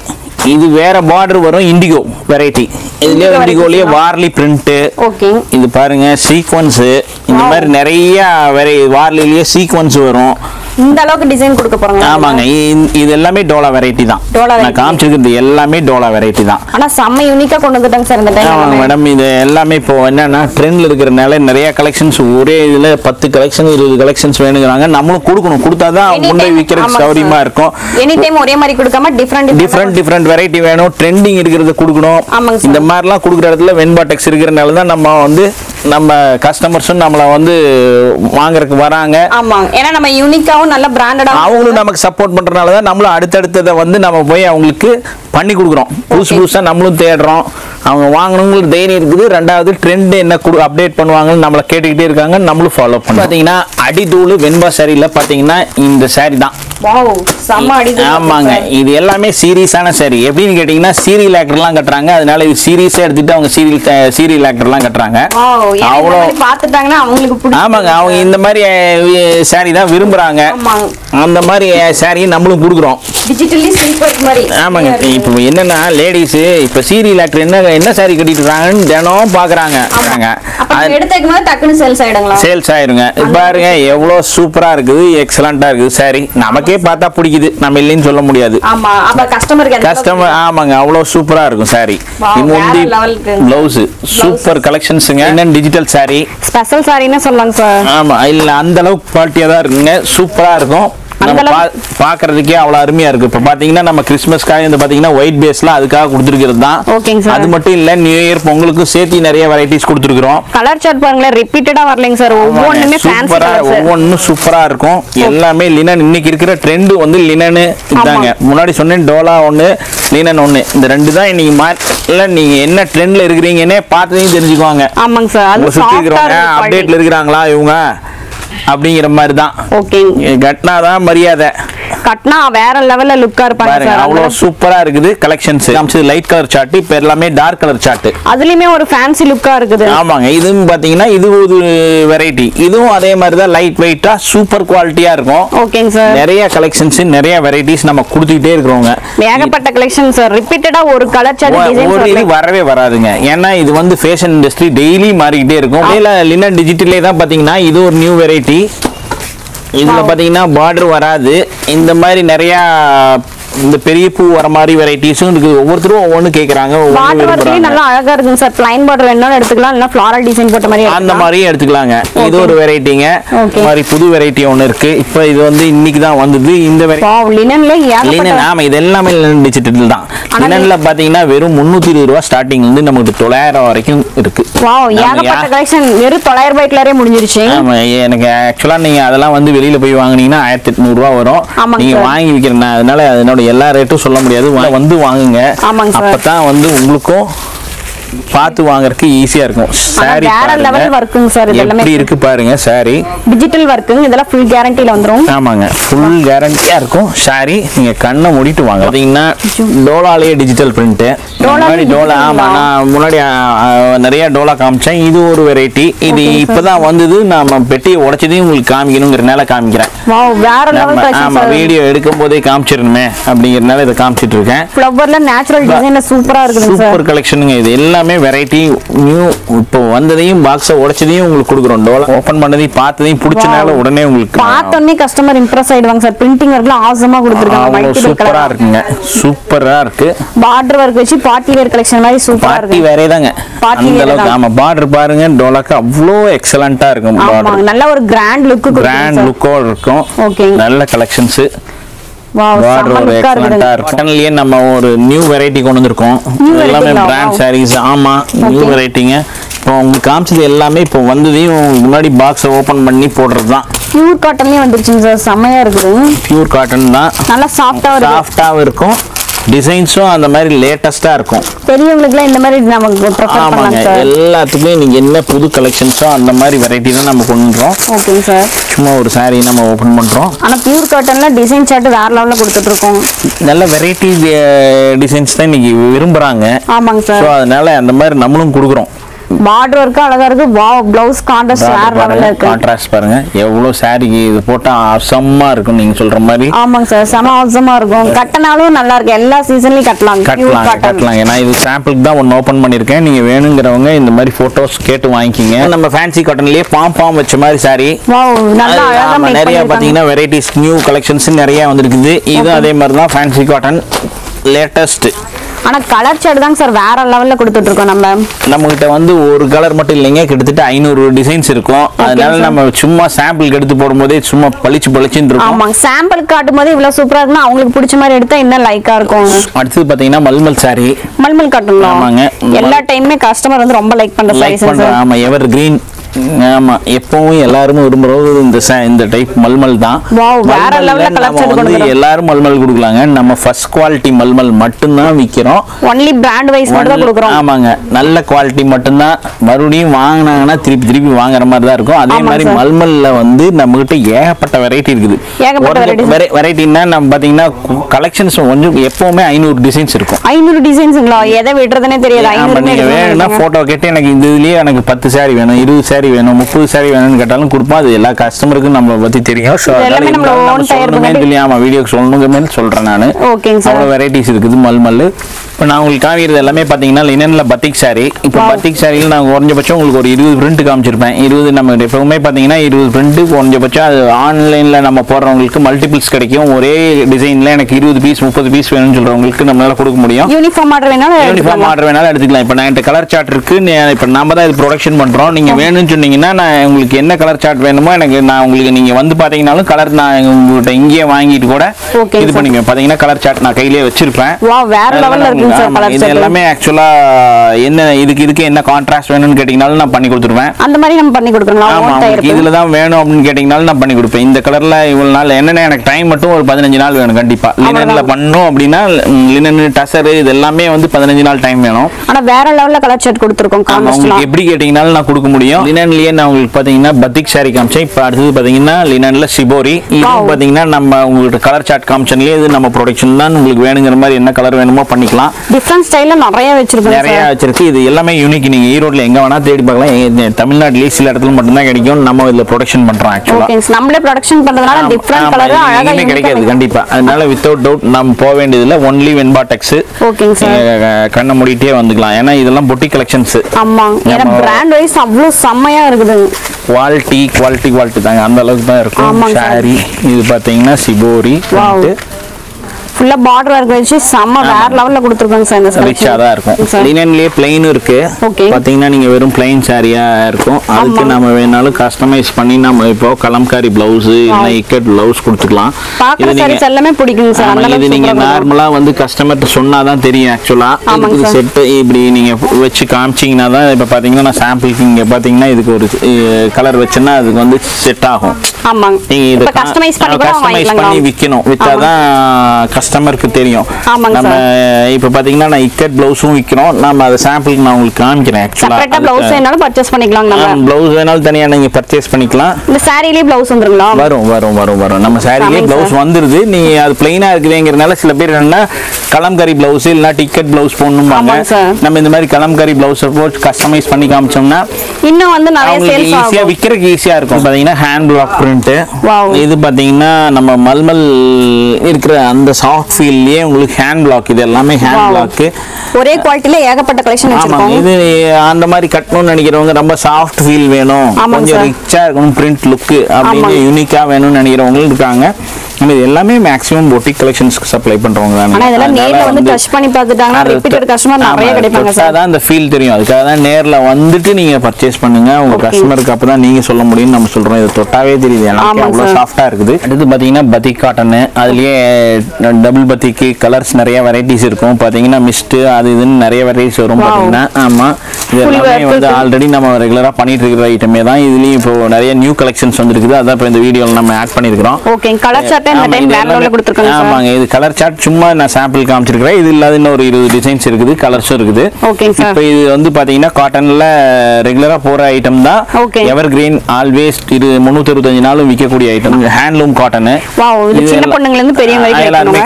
இது வேற பார்டர் வரும் இண்டிகோ வெரைட்டி இதுலயே Indigo இண்டிகோலயே varieties வார்லி பிரிண்ட் ஓகே இது பாருங்க சீக்வன்ஸ் இந்த Wow. மாதிரி நிறைய வெரை வார்லிலேயே சீக்வன்ஸ் வரும் இந்த அளவுக்கு டிசைன் கொடுக்க போறாங்க ஆமாங்க இ- இது எல்லாமே டோலா வெரைட்டி தான் Dola நான் variety. காமிச்சிருக்கிறது எல்லாமே டோலா வெரைட்டி தான் ஆனா செம்ம யூனிக்கா கொண்டு வந்துட்டாங்க சார் இந்த ஆமாங்க டைம் மேடம் இது எல்லாமே இப்போ என்னன்னா ட்ரெண்ட்ல இருக்கிறனால நிறைய கலெக்ஷன்ஸ் ஒரே இதுல பத்து கலெக்ஷன் இருபது கலெக்ஷன்ஸ் வேணுங்கிறாங்க நம்மளும் கொடுக்கணும் கொடுத்தாதான் முன்னே விற்கிறதுக்கு சௌரியமா இருக்கும் எனி டைம் ஒரே மாதிரி கொடுக்காம டிஃப்ரெண்ட் டிஃப்ரெண்ட் டிஃப்ரெண்ட் வெரைட்டி வேணும் ட்ரெண்டிங் இருக்கிறத கொடுக்கணும் ஆமாங்க சார். இந்த மாதிரிலாம் கொடுக்குற இடத்துல வெண்பாட்டெக்ஸ் இருக்கிறனால தான் நம்ம வந்து நம்ம கஸ்டமர்ஸும் நம்மளை வந்து வாங்குறதுக்கு வராங்க ஆமா ஏன்னா நம்ம யூனிக்காவும் நல்ல பிராண்டடா அவங்களும் நமக்கு சப்போர்ட் பண்றதுனால தான் நம்மளும் அடுத்தடுத்ததை வந்து நம்ம போய் அவங்களுக்கு பண்ணி கொடுக்குறோம் புதுசு புதுசா நம்மளும் தேடுறோம் அவங்க வாங்கணுங்களுக்கு தைரியம் இருக்குது ரெண்டாவது ட்ரெண்ட் என்ன கொடு அப்டேட் பண்ணுவாங்கன்னு நம்மளை கேட்டுக்கிட்டே இருக்காங்க நம்மளும் ஃபாலோ பண்ணுவோம் பார்த்தீங்கன்னா அடிதூள் வெண்பா சாரியில் பார்த்தீங்கன்னா இந்த சாரி தான் வாவ் செம்ம அடிது ஆமாங்க இது எல்லாமே சீரியஸான சாரி எப்படின்னு கேட்டிங்கன்னா சீரியல் ஆக்டர்லாம் கட்டுறாங்க அதனால இது சீரியஸாக எடுத்துட்டு அவங்க சீரியல் சீரியல் ஆக்டர்லாம் கட்டுறாங்க வாவ் ஏன்னா இந்த அவ்வளோ மாதிரி பார்த்துட்டாங்கன்னா அவங்களுக்கு பிடிக்கும் ஆமாங்க அவங்க இந்த மாதிரி சாரி தான் விரும்புறாங்க ஆமாங்க அந்த மாதிரி சாரி நம்மளும் கொடுக்குறோம் டிஜிட்டலி சில்க் ஒர்க் மாதிரி ஆமாங்க இப்போ என்னன்னா லேடிஸ் இப்போ சீரியல் ஆக்டர் என்ன என்ன சாரி கட்டிட்டு இருக்காங்கன்னு தினம் பாக்குறாங்க அப்ப நீங்க எடுத்து வைக்கும் போது டக்குன்னு சேல்ஸ் ஆயிடுங்களா சேல்ஸ் ஆயிருங்க இப்ப பாருங்க எவ்வளோ சூப்பரா இருக்குது எக்ஸலண்டா இருக்குது சாரி நமக்கே பார்த்தா பிடிக்குது நம்ம இல்லைன்னு சொல்ல முடியாது ஆமா அப்ப கஸ்டமருக்கு கஸ்டமர் ஆமாங்க அவ்வளோ சூப்பரா இருக்கும் சாரி Wow, இது வேற முந்தி level க்கு. பிளவுஸ் சூப்பர் கலெக்ஷன்ஸுங்க என்ன டிஜிட்டல் சாரி ஸ்பெஷல் சாரின்னு சொல்லலாங்க சார் ஆமா இல்ல அந்த அளவுக்கு குவாலிட்டியா தான் இருக்குங்க சூப்பரா இருக்கும் நம்ம அந்த பா- பாக்குறதுக்கே அவ்வளவு அருமையா இருக்கு இப்ப பாத்தீங்கன்னா நம்ம கிறிஸ்மஸ்க்காக வந்து பாத்தீங்கன்னா ஒயிட் பேஸ்ல அதுக்காக கொடுத்துருக்கிறது தான் ஓகேங்க சார் அது மட்டும் இல்ல நியூ இயர் பொங்கலுக்கும் சேர்த்து நிறைய வெரைட்டிஸ் கொடுத்துருக்குறோம் கலர் சார்ட் பாருங்களேன் ரிப்பீட்டடா வரலைங்க சார் ஒவ்வொன்றுமே ஃபேன்சி சூப்பரா கலர் சார் ஒவ்வொன்றும் சூப்பரா இருக்கும் எல்லாமே லினன் இன்னைக்கு இருக்கிற ட்ரெண்ட் வந்து லினனு இதாங்க முன்னாடி சொன்னேன் டோலா ஒண்ணு லினன் ஒண்ணு இந்த ரெண்டு தான் இன்னைக்கு மார்க்கெட்ல நீங்க என்ன ட்ரெண்ட்ல இருக்கிறீங்கன்னே பார்த்ததையும் தெரிஞ்சுக்குவாங்க ஆமாங்க சார் உங்க அது சுத்தி சாஃப்டா இருக்கிறவங்க இருக்கு அப்டேட்ல இருக்கிறாங்களா இவங்க அப்படிங்கிற மாதிரி தான் ஓகேங்க கட்டினாதான் மரியாதை கட்னா வேற லெவல்ல லுக்கா இருப்பாங்க பாருங்க சார் அவ்வளவு சூப்பரா இருக்குது கலெக்ஷன்ஸ் காமிச்சது லைட் கலர் சார்ட் இப்ப எல்லாமே டார்க் கலர் சார்ட் அதுலயுமே ஒரு ஃபேன்சி லுக்கா இருக்குது ஆமாங்க இதுவும் பாத்தீங்கன்னா இது ஒரு வெரைட்டி இதுவும் அதே மாதிரி தான் லைட் வெயிட்டா சூப்பர் குவாலிட்டியா இருக்கும் ஓகேங்க சார் நிறைய கலெக்ஷன்ஸ் நிறைய வெரைட்டிஸ் நம்ம கொடுத்துக்கிட்டே இருக்கிறோங்க ஏகப்பட்ட கலெக்ஷன் சார் ரிப்பீட்டடா ஒரு கலர் சார்ட் ஒ- ஒரு இது டிசைன் வரவே வராதுங்க ஏன்னா இது வந்து ஃபேஷன் இண்டஸ்ட்ரி டெய்லி மாறிக்கிட்டே இருக்கும் இல்ல லினன் டிஜிட்டலே தான் பாத்தீங்கன்னா இது ஒரு நியூ வெரைட்டி இதுல பாத்தீங்கன்னா பார்டர் வராது இந்த மாதிரி நிறைய இந்த பெரிய பூ வர மாதிரி வெரைட்டிஸும் இருக்குது ஒவ்வொருத்தரும் ஒவ்வொன்று கேட்குறாங்க ஒவ்வொன்று வாட்டர் ஒர்க்லயும் விரும்புறாங்க நல்லா அழகா இருக்குங்க சார் பிளைன் பார்டர் வேணாலும் எடுத்துக்கலாம் இல்லைன்னா ஃபிளாரல் டிசைன் போட்ட மாதிரி அந்த எடுத்துக்கலாம். மாதிரியும் எடுத்துக்கலாங்க இது ஒரு வெரைட்டிங்க Okay. மாதிரி புது வெரைட்டி ஒன்று இருக்கு இப்போ இது வந்து இன்னைக்கு தான் வந்தது இந்த வெரைட்டி வாவ் லினன்ல லினன் ஏகப்பட்ட ஆமா இது எல்லாமே லினன் டிஜிட்டல் தான் லினன்ல பாத்தீங்கன்னா வெறும் முந்நூற்றி இருபது ரூபா ஸ்டார்டிங் வந்து நமக்கு தொள்ளாயிரம் வரைக்கும் இருக்கு வாவ் ஆமா, ஏகப்பட்ட யா- கலெக்ஷன் வெறும் தொள்ளாயிரம் ரூபாய்க்குள்ளாரே முடிஞ்சிருச்சு ஆமா எனக்கு ஆக்சுவலா நீங்க அதெல்லாம் வந்து வெளியில போய் வாங்குனீங்கன்னா ஆயிரத்தி எட்நூறு ரூபா வரும் ஆமாங்க நீங்க சார். வாங்கி விற்கிறேன் அதனால அதனோட எல்லா ரேட்டும் சொல்ல முடியாது வா- வந்து வாங்குங்க ஆமாங்க சார். அப்பதான் வந்து உங்களுக்கும் பார்த்து வாங்குறதுக்கு ஈஸியா இருக்கும் சாரி வேற level workங்க சார் இது எல்லாமே. எப்படி இருக்கு பாருங்க சாரி டிஜிட்டல் ஒர்க்குங்க இதெல்லாம் ஃபுல் கேரண்டில வந்துரும் ஆமாங்க ஃபுல் கேரண்டியா இருக்கும் சாரி நீங்க கண்ணை மூடிட்டு வாங்க பாத்தீங்கன்னா டோலாலேயே டிஜிட்டல் பிரிண்ட் டோலாலே முன்னாடி டோலா digital ஆமா தான். நான் முன்னாடி ஆ, ஆ, நிறைய டோலா காமிச்சேன் இது ஒரு வெரைட்டி இது இப்பதான் வந்தது நாம பெட்டியை உடைச்சதையும் உங்களுக்கு காமிக்கணுங்கிறனால காமிக்கிறேன் வாவ் வேற லெவல் நம்ம கலெக்ஷன் ஆமா சார் வீடியோ எடுக்கும் போதே காமிச்சிடணுமே அப்படிங்கறதுனால இதை காமிச்சிட்டு இருக்கேன் ஃப்ளவர்ல நேச்சுரல் டிசைன்ல சூப்பரா இருக்குதுங்க சார் சூப்பர் கலெக்ஷனுங்க இது எல்லாமே வெரைட்டி நியூ இப்போ வந்ததையும் பாக்ஸை உடைச்சதையும் உங்களுக்கு கொடுக்குறோம் டோலா ஓபன் பண்ணதையும் பார்த்ததையும் பிடிச்சனால Wow. உடனே உங்களுக்கு பார்த்தோன்னே கஸ்டமர் இம்ப்ரெஸ் ஆயிடுவாங்க சார் பிரிண்டிங் ஒர்க்லாம் ஆசமா கொடுத்துருக்காங்க அவ்வளோ மல்டிபிள் சூப்பரா கலர் இருக்குங்க சூப்பரா இருக்கு பார்டர் ஒர்க் வச்சு பார்ட்டி வேர் கலெக்ஷன் மாதிரி சூப்பரா பார்ட்டி இருக்கு வேறே தாங்க Party அந்த wear அளவுக்கு தான். ஆமா பார்டர் பாருங்க டோலாக்கு அவ்வளோ எக்ஸலண்டா இருக்கும் ஆமா பார்டர் நல்ல ஒரு கிராண்ட் லுக் கிராண்ட் லுக்கோட இருக்கும் Okay. நல்ல கலெக்ஷன்ஸ் வாவ் பார்டர் செம்ம ஒரு லுக்கா எக்ஸலண்டா இருக்குது இருக்கும் காட்டன்லயே நம்ம ஒரு நியூ வெரைட்டி கொண்டு வந்திருக்கோம் New எல்லாமே variety-ங்களா? Brand Wow. சாரீஸ் ஆமா நியூ Okay. வெரைட்டிங்க இப்போ உங்களுக்கு காமிச்சது எல்லாமே இப்போ வந்ததையும் முன்னாடி பாக்ஸை ஓபன் பண்ணி போடுறது தான் பியூர் காட்டன்லயே வந்துருச்சுங்க சார் செம்மையா இருக்குது பியூர் காட்டன் தான் நல்லா சாஃப்டா வருது சாஃப்டாகவும் இருக்கும் டிசைன்ஸும் அந்த மாதிரி லேட்டஸ்டா இருக்கும் பெரியவங்களுக்குலாம் இந்த மாதிரி நமக்கு ப்ரிஃபர் ஆமாங்க பண்ணலாம் சார் எல்லாத்துக்குமே நீங்க என்ன புது கலெக்ஷன்ஸோ அந்த மாதிரி வெரைட்டி தான் நம்ம கொண்டு வரோம் ஓகேங்க சார் சும்மா ஒரு saree நம்ம ஓபன் பண்றோம் ஆனா பியூர் காட்டன்ல டிசைன் சார்ட் வேற லெவல்ல கொடுத்துட்டு இருக்கோம் நல்ல வெரைட்டி டிசைன்ஸ் தான் இன்னைக்கு விரும்புறாங்க ஆமாங்க ஸோ சார் அதனால அந்த மாதிரி நம்மளும் கொடுக்குறோம் பார்டர் ஒர்க்கு அழகா இருக்கு வாவ் பிளவுஸ் கான்ட்ராஸ்ட் வேற லெவல்ல இருக்கு கான்ட்ராஸ்ட் பாருங்க எவ்வளவு சாரிக்கு இது போட்டா அசமா இருக்கும் நீங்க சொல்ற மாதிரி ஆமாங்க சார் செம அவசரமா இருக்கும் கட்டினாலும் நல்லா இருக்கு எல்லா சீசன்லயும் கட்டலாம் Pure கட்டலாம் cotton. கட்டலாம் ஏன்னா இது சாம்பிளுக்கு தான் ஒன்று ஓப்பன் பண்ணியிருக்கேன் நீங்க வேணுங்கிறவங்க இந்த மாதிரி போட்டோஸ் கேட்டு வாங்கிக்கிங்க நம்ம ஃபேன்சி காட்டன்லயே பாம் பாம் வச்ச மாதிரி சாரி வாவ் நல்லா அது அழகா ஆமா, மேக் நிறைய பண்ணிருக்காங்க பாத்தீங்கன்னா வெரைட்டிஸ் நியூ கலெக்ஷன்ஸ் நிறைய வந்திருக்குது இது அதே மாதிரி தான் ஃபேன்சி காட்டன் லேட்டஸ்ட் ஆனா கலர் ஷர்ட் தாங்க சார் வேற லெவல்ல கொடுத்துட்டு இருக்கோம் நம்ம நம்ம கிட்ட வந்து ஒரு கலர் மட்டும் இல்லைங்க கிட்டத்தட்ட ஐநூறு டிசைன்ஸ் இருக்கும் அதனால sir. நம்ம சும்மா சாம்பிளுக்கு எடுத்து போடும்போதே சும்மா பளிச்சு பளிச்சுன்னு இருக்கும் ஆமாங்க சாம்பிள் காட்டும் போது இவ்வளவு சூப்பரா இருக்குன்னா அவங்களுக்கு பிடிச்ச மாதிரி எடுத்தா இன்னும் லைக்கா இருக்கும் அடுத்தது பாத்தீங்கன்னா மல்மல் சாரி மல்மல் காட்டுங்களா ஆமாங்க. எல்லா டைமுமே கஸ்டமர் வந்து ரொம்ப லைக் பண்ற லைக் சாரீஸ் பண்ற ஆமா எவர் கிரீன் ஆமா எப்பவும் எல்லாரும் விரும்புறது இந்த sa- இந்த டைப் மல்மல் தான் Wow, வேற மல்மல்ல level ல நம்ம collection வந்து கொடுக்குறோம். எல்லாரும் மல்மல் கொடுக்கலாங்க நம்ம ஃபர்ஸ்ட் குவாலிட்டி மல்மல் மட்டும்தான் விக்கிறோம் ஒன்லி பிராண்ட் வைஸ் மட்டும் தான் கொடுக்குறோம் ஆமாங்க நல்ல குவாலிட்டி மட்டும்தான் மறுபடியும் வாங்கினாங்கன்னா திருப்பி திருப்பி வாங்குற மாதிரி தான் இருக்கும் அதே ஆமாங்க மாதிரி sir. மல்மல்ல வந்து நம்ம கிட்ட ஏகப்பட்ட வெரைட்டி இருக்குது ஏகப்பட்ட varieties. வெரைட்டின்னா நம்ம பாத்தீங்கன்னா கலெக்ஷன்ஸ் கொஞ்சம் எப்பவுமே ஐநூறு டிசைன்ஸ் இருக்கும் ஐநூறு டிசைன்ஸுங்களா எதை விடுறதுனே தெரியாது ஆமா, ஐநூறு நீங்க வேணும்னா போட்டோ கேட்டு எனக்கு இந்த இதுலயே எனக்கு பத்து saree வேணும் இருபது saree வேணும் முப்பது saree வேணும்னு கேட்டாலும் கொடுப்போம் அது எல்லா கஸ்டமருக்கும் நம்மளை பத்தி தெரியும் So, இது எல்லாமே அதனால நம்மளோட இருந்தாலும் own நம்ம tire சொல்லணுமே பண்ணி- சொல்லி ஆமா வீடியோக்கு சொல்லணுங்க மாதிரி சொல்றேன் நான் ஓகேங்க சார் அவ்வளோ வெரைட்டிஸ் இருக்குது மல்மல் இப்போ நான் உங்களுக்கு காமிக்கிறது எல்லாமே பார்த்தீங்கன்னா லினனில் பத்திக் saree இப்போ Wow. பத்திக் சாரியில் நான் குறைஞ்சபட்சம் உங்களுக்கு ஒரு இருபது பிரிண்ட் காமிச்சிருப்பேன் இருபது நம்ம எப்பவுமே பார்த்தீங்கன்னா இருபது பிரிண்ட் குறைஞ்சபட்சம் அது ஆன்லைனில் நம்ம போடுறவங்களுக்கு மல்டிபிள்ஸ் கிடைக்கும் ஒரே டிசைனில் எனக்கு இருபது பீஸ் முப்பது பீஸ் வேணும்னு சொல்கிறவங்களுக்கு நம்மளால கொடுக்க முடியும் யூனிஃபார்ம் ஆர்டர் வேணாலும் யூனிஃபார்ம் எடுத்துக்கலாம். ஆர்டர் வேணாலும் எடுத்துக்கலாம் இப்போ நான் கலர் சார்ட் இருக்கு நீ- இப்போ நாம தான் இது ப்ரொடக்ஷன் பண்றோம் நீங்க வேணும்னு சொன்னீங்கன்னா நான் உங்களுக்கு என்ன கலர் சார்ட் வேணுமோ எனக்கு நான் உங்களுக்கு நீங்க வந்து பாத்தீங்கன்னாலும் கலர் நான் உங்கள்கிட்ட இங்கேயே வாங்கிட்டு கூட Okay, இது sir. பண்ணிக்குவேன் பாத்தீங்கன்னா கலர் சார்ட் நான் கையிலேயே வச்சிருப்பேன் Wow, வேற லெவல்ல இருக்குங்க சார் ஆமா, கலர் இது எல்லாமே ஆக்சுவலா என்ன இதுக்கு இதுக்கு என்ன கான்ட்ராஸ்ட் வேணும்னு கேட்டீங்கனாலும் நான் பண்ணி கொடுத்துருவேன் அந்த மாதிரி நம்ம பண்ணி கொடுக்கலாம் ஆமா ஓன் உங்களுக்கு டயர் இதுல தான் வேணும் அப்படின்னு கேட்டீங்கனாலும் நான் பண்ணி கொடுப்பேன் இந்த கலர்ல இவ்வளவு நாள் என்னென்ன எனக்கு டைம் மட்டும் ஒரு பதினஞ்சு நாள் வேணும் கண்டிப்பா லினன்ல பண்ணணும் அப்படின்னா லினன் டசர் இது எல்லாமே வந்து பதினஞ்சு நாள் டைம் வேணும் ஆனா வேற லெவல்ல கலர் ஷர்ட் கொடுத்துருக்கோம் ஆமா, கான்வெஸ்ட்லாம் உங்களுக்கு எப்படி கேட்டீங்கனாலும் நான் கொடுக்க முடியும் லினன்லயே நான் உங்களுக்கு பாத்தீங்கன்னா பத்திக் சாரி காமிச்சேன் இப்போ அடுத்தது பாத்தீங்கன்னா லினன்ல சிபோரி இது Wow. பாத்தீங்கன்னா நம்ம உங்களுக்கு கலர் சார்ட் காமிச்சன்லயே இது நம்ம ப்ரொடக்ஷன் தான் உங்களுக்கு வேணுங்கிற மாதிரி என்ன கலர் வேணுமோ பண்ணிக்கலாம் டிஃப்ரெண்ட் ஸ்டைல்ல நிறைய வச்சிருக்கோம் நிறைய சார் வச்சிருக்கு இது எல்லாமே யூனிக் நீங்க ஈரோட்ல எங்க வேணா தேடி பார்க்கலாம் எங்க தமிழ்நாட்டிலேயே சில இடத்துல மட்டும்தான் கிடைக்கும் நம்ம இதுல ப்ரொடக்ஷன் பண்றோம் ஆக்சுவலா ஓகே நம்மளே ப்ரொடக்ஷன் பண்றதுனால டிஃப்ரெண்ட் கலர் அழகா எங்கேயுமே unique ஆ கிடைக்காது இருக்கு. கண்டிப்பா அதனால வித்தவுட் டவுட் நம்ம போக வேண்டியதில்ல ஒன்லி வெண்பா டெக்ஸ் ஓகேங்க சார் கண்ணை மூடிட்டே வந்துக்கலாம் ஏன்னா இதெல்லாம் பொட்டி கலெக்ஷன்ஸ் ஆமா ஏன்னா நம்ம- பிராண்ட் வைஸ் அவ்வளவு செம்மையா இருக்குது குவாலிட்டி குவாலிட்டி குவாலிட்டி தாங்க அந்த அளவுக்கு தான் இருக்கும் ஆமாங்க சார். சாரி இது பாத்தீங்கன்னா சிபோரி Wow. ஃபுல்லா பார்டர் ஒர்க் வச்சு செம்ம வேற லெவல்ல கொடுத்துருக்காங்க சார் இந்த ரிச்சா தான் இருக்கும் சார் லினன்லயே பிளைனும் இருக்கு Okay. பாத்தீங்கன்னா நீங்க வெறும் பிளைன் சாரியா இருக்கும் அதுக்கு ஆமா. நம்ம வேணாலும் கஸ்டமைஸ் பண்ணி நம்ம இப்போ கலம்காரி பிளவுஸ் இல்ல இக்கட் பிளவுஸ் கொடுத்துக்கலாம் பாக்குற இது சாரீஸ் நீங்க- எல்லாமே பிடிக்குங்க சார் ஆமா, அந்த இது அளவுக்கு நீங்க சூப்பரா இருக்கும். நார்மலா வந்து கஸ்டமர்கிட்ட சொன்னாதான் தெரியும் ஆக்சுவலா ஆமாங்க இதுக்கு சார். செட் இப்படி நீங்க வச்சு காமிச்சீங்கன்னா தான் இப்ப பாத்தீங்கன்னா நான் சாம்பிளுக்கு இங்க பாத்தீங்கன்னா இதுக்கு ஒரு கலர் வச்சேன்னா அதுக்கு வந்து செட் ஆகும் ஆமாங்க நீங்க இத இப்ப கஸ்டமைஸ் பண்ணி கூட கஸ்டமைஸ் பண்ணி வாங்கிக்கலாம் விக்கணும் வித்தாதான் கஸ்டமருக்கு தெரியும் ஆமாங்க நம்ம இப்ப பாத்தீங்கன்னா நான் இக்கட் பிளவுஸும் விக்கிறோம் நம்ம அதை சாம்பிளுக்கு நான் உங்களுக்கு காமிக்கிறேன் செப்பரேட்டா பிளவுஸ் ஆக்சுவலா வேணாலும் பர்ச்சேஸ் பண்ணிக்கலாம் நம்ம பிளவுஸ் வேணாலும் தனியா நீங்க பர்ச்சேஸ் பண்ணிக்கலாம் இந்த சாரிலேயே பிளவுஸ் வந்துருங்களா வரும் வரும் வரும் வரும் நம்ம சாரிலே ஆமாங்க பிளவுஸ் சார். வந்துருது நீங்க அது பிளைனா இருக்குதுங்கிறதுனால சில பேர் என்னன்னா கலம்கரி பிளவுஸ் இல்லைன்னா டிக்கெட் பிளவுஸ் போடணும்பாங்க ஆமாங்க சார். நம்ம இந்த மாதிரி கலம்கரி பிளவுஸ் போட்டு கஸ்டமைஸ் பண்ணி காமிச்சோம்னா இன்னும் வந்து நிறைய அவங்களுக்கு சேல்ஸ் ஈஸியா ஆகும் விக்கிறதுக்கு ஈஸியா இருக்கும் பாத்தீங்கன்னா ஹேண்ட் பிளாக் பிரிண்ட் Wow. இது பாத்தீங்கன்னா நம்ம மல்மல் இருக்கிற அந்த சாஃப்ட் ஃபீல்ட்லயே உங்களுக்கு ஹேண்ட் பிளாக் இது எல்லாமே ஹேண்ட் Wow. பிளாக் ஒரே குவாலிட்டில ஏகப்பட்ட கலெக்ஷன் ஆமாங்க வச்சிருக்கோம் இது அந்த மாதிரி கட்டணும்னு நினைக்கிறவங்க ரொம்ப சாஃப்ட் ஃபீல் வேணும் ஆமாங்க கொஞ்சம் சார். ரிச்சா இருக்கணும் பிரிண்ட் லுக் அப்படின்னு ஆமாங்க. யூனிக்கா வேணும்னு நினைக்கிறவங்களும் இருக்காங்க நம்ம இது எல்லாமே மேக்ஸிமம் பொட்டிக் கலெக்ஷன்ஸ்க்கு சப்ளை பண்றவங்க தானே ஆனா இதெல்லாம் அதனால நேர்ல வந்து வந்து- டச் பண்ணி பார்த்துட்டாங்கன்னா அது ரிப்பீட்டட் கஸ்டமர் நிறைய ஆமா, கிடைப்பாங்க சார் தொட்டாதான் அந்த ஃபீல் தெரியும் அதுக்காக தான் நேர்ல வந்துட்டு நீங்க பர்ச்சேஸ் பண்ணுங்க உங்க Okay. கஸ்டமருக்கு அப்பதான் நீங்க சொல்ல முடியும் நம்ம சொல்றோம் இது தொட்டாவே தெரியுது எனக்கு ஆமாங்க அவ்வளவு sir. சாஃப்டா இருக்குது அடுத்து பாத்தீங்கன்னா பத்திக் காட்டன் அதுலயே டபுள் பத்திக்கு கலர்ஸ் நிறைய வெரைட்டிஸ் இருக்கும் பாத்தீங்கன்னா மிஸ்ட் அது இதுன்னு நிறைய வெரைட்டிஸ் வரும் Wow. பாத்தீங்கன்னா ஆமா இது Full எல்லாமே work வந்து இருக்கு. ஆல்ரெடி நம்ம ரெகுலரா பண்ணிட்டு இருக்கிற ஐட்டமே தான் இதுலயும் இப்போ நிறைய நியூ கலெக்ஷன்ஸ் வந்திருக்குது அதான் இப்போ இந்த வீடியோல நம்ம ஆட் பண்ணிருக்கிறோம் ஓகே கலர் சார்ட்டே இந்த ஆமா, டைம் இது வேற எல்லாமே- லெவல்ல கொடுத்துருக்காங்க சார் ஆமாங்க இது கலர் சார்ட் சும்மா நான் சாம்பிள் காமிச்சிருக்கிறேன் இது இல்லாத இன்னும் ஒரு இருபது டிசைன்ஸ் இருக்குது கலர்ஸும் இருக்குது ஓகேங்க சார் இப்போ இது வந்து பாத்தீங்கன்னா காட்டன்ல ரெகுலரா போற ஐட்டம் தான் Okay. எவர் கிரீன் ஆல்வேஸ் இது முன்னூத்தி இருபத்தஞ்சு நாளும் விற்கக்கூடிய ஐட்டம் ஹேண்ட்லூம் காட்டன் Wow, இது சின்ன பொண்ணுங்கள்ல இருந்து பெரியவங்க வரைக்கும் எல்லாருமே வைக்கணுங்க.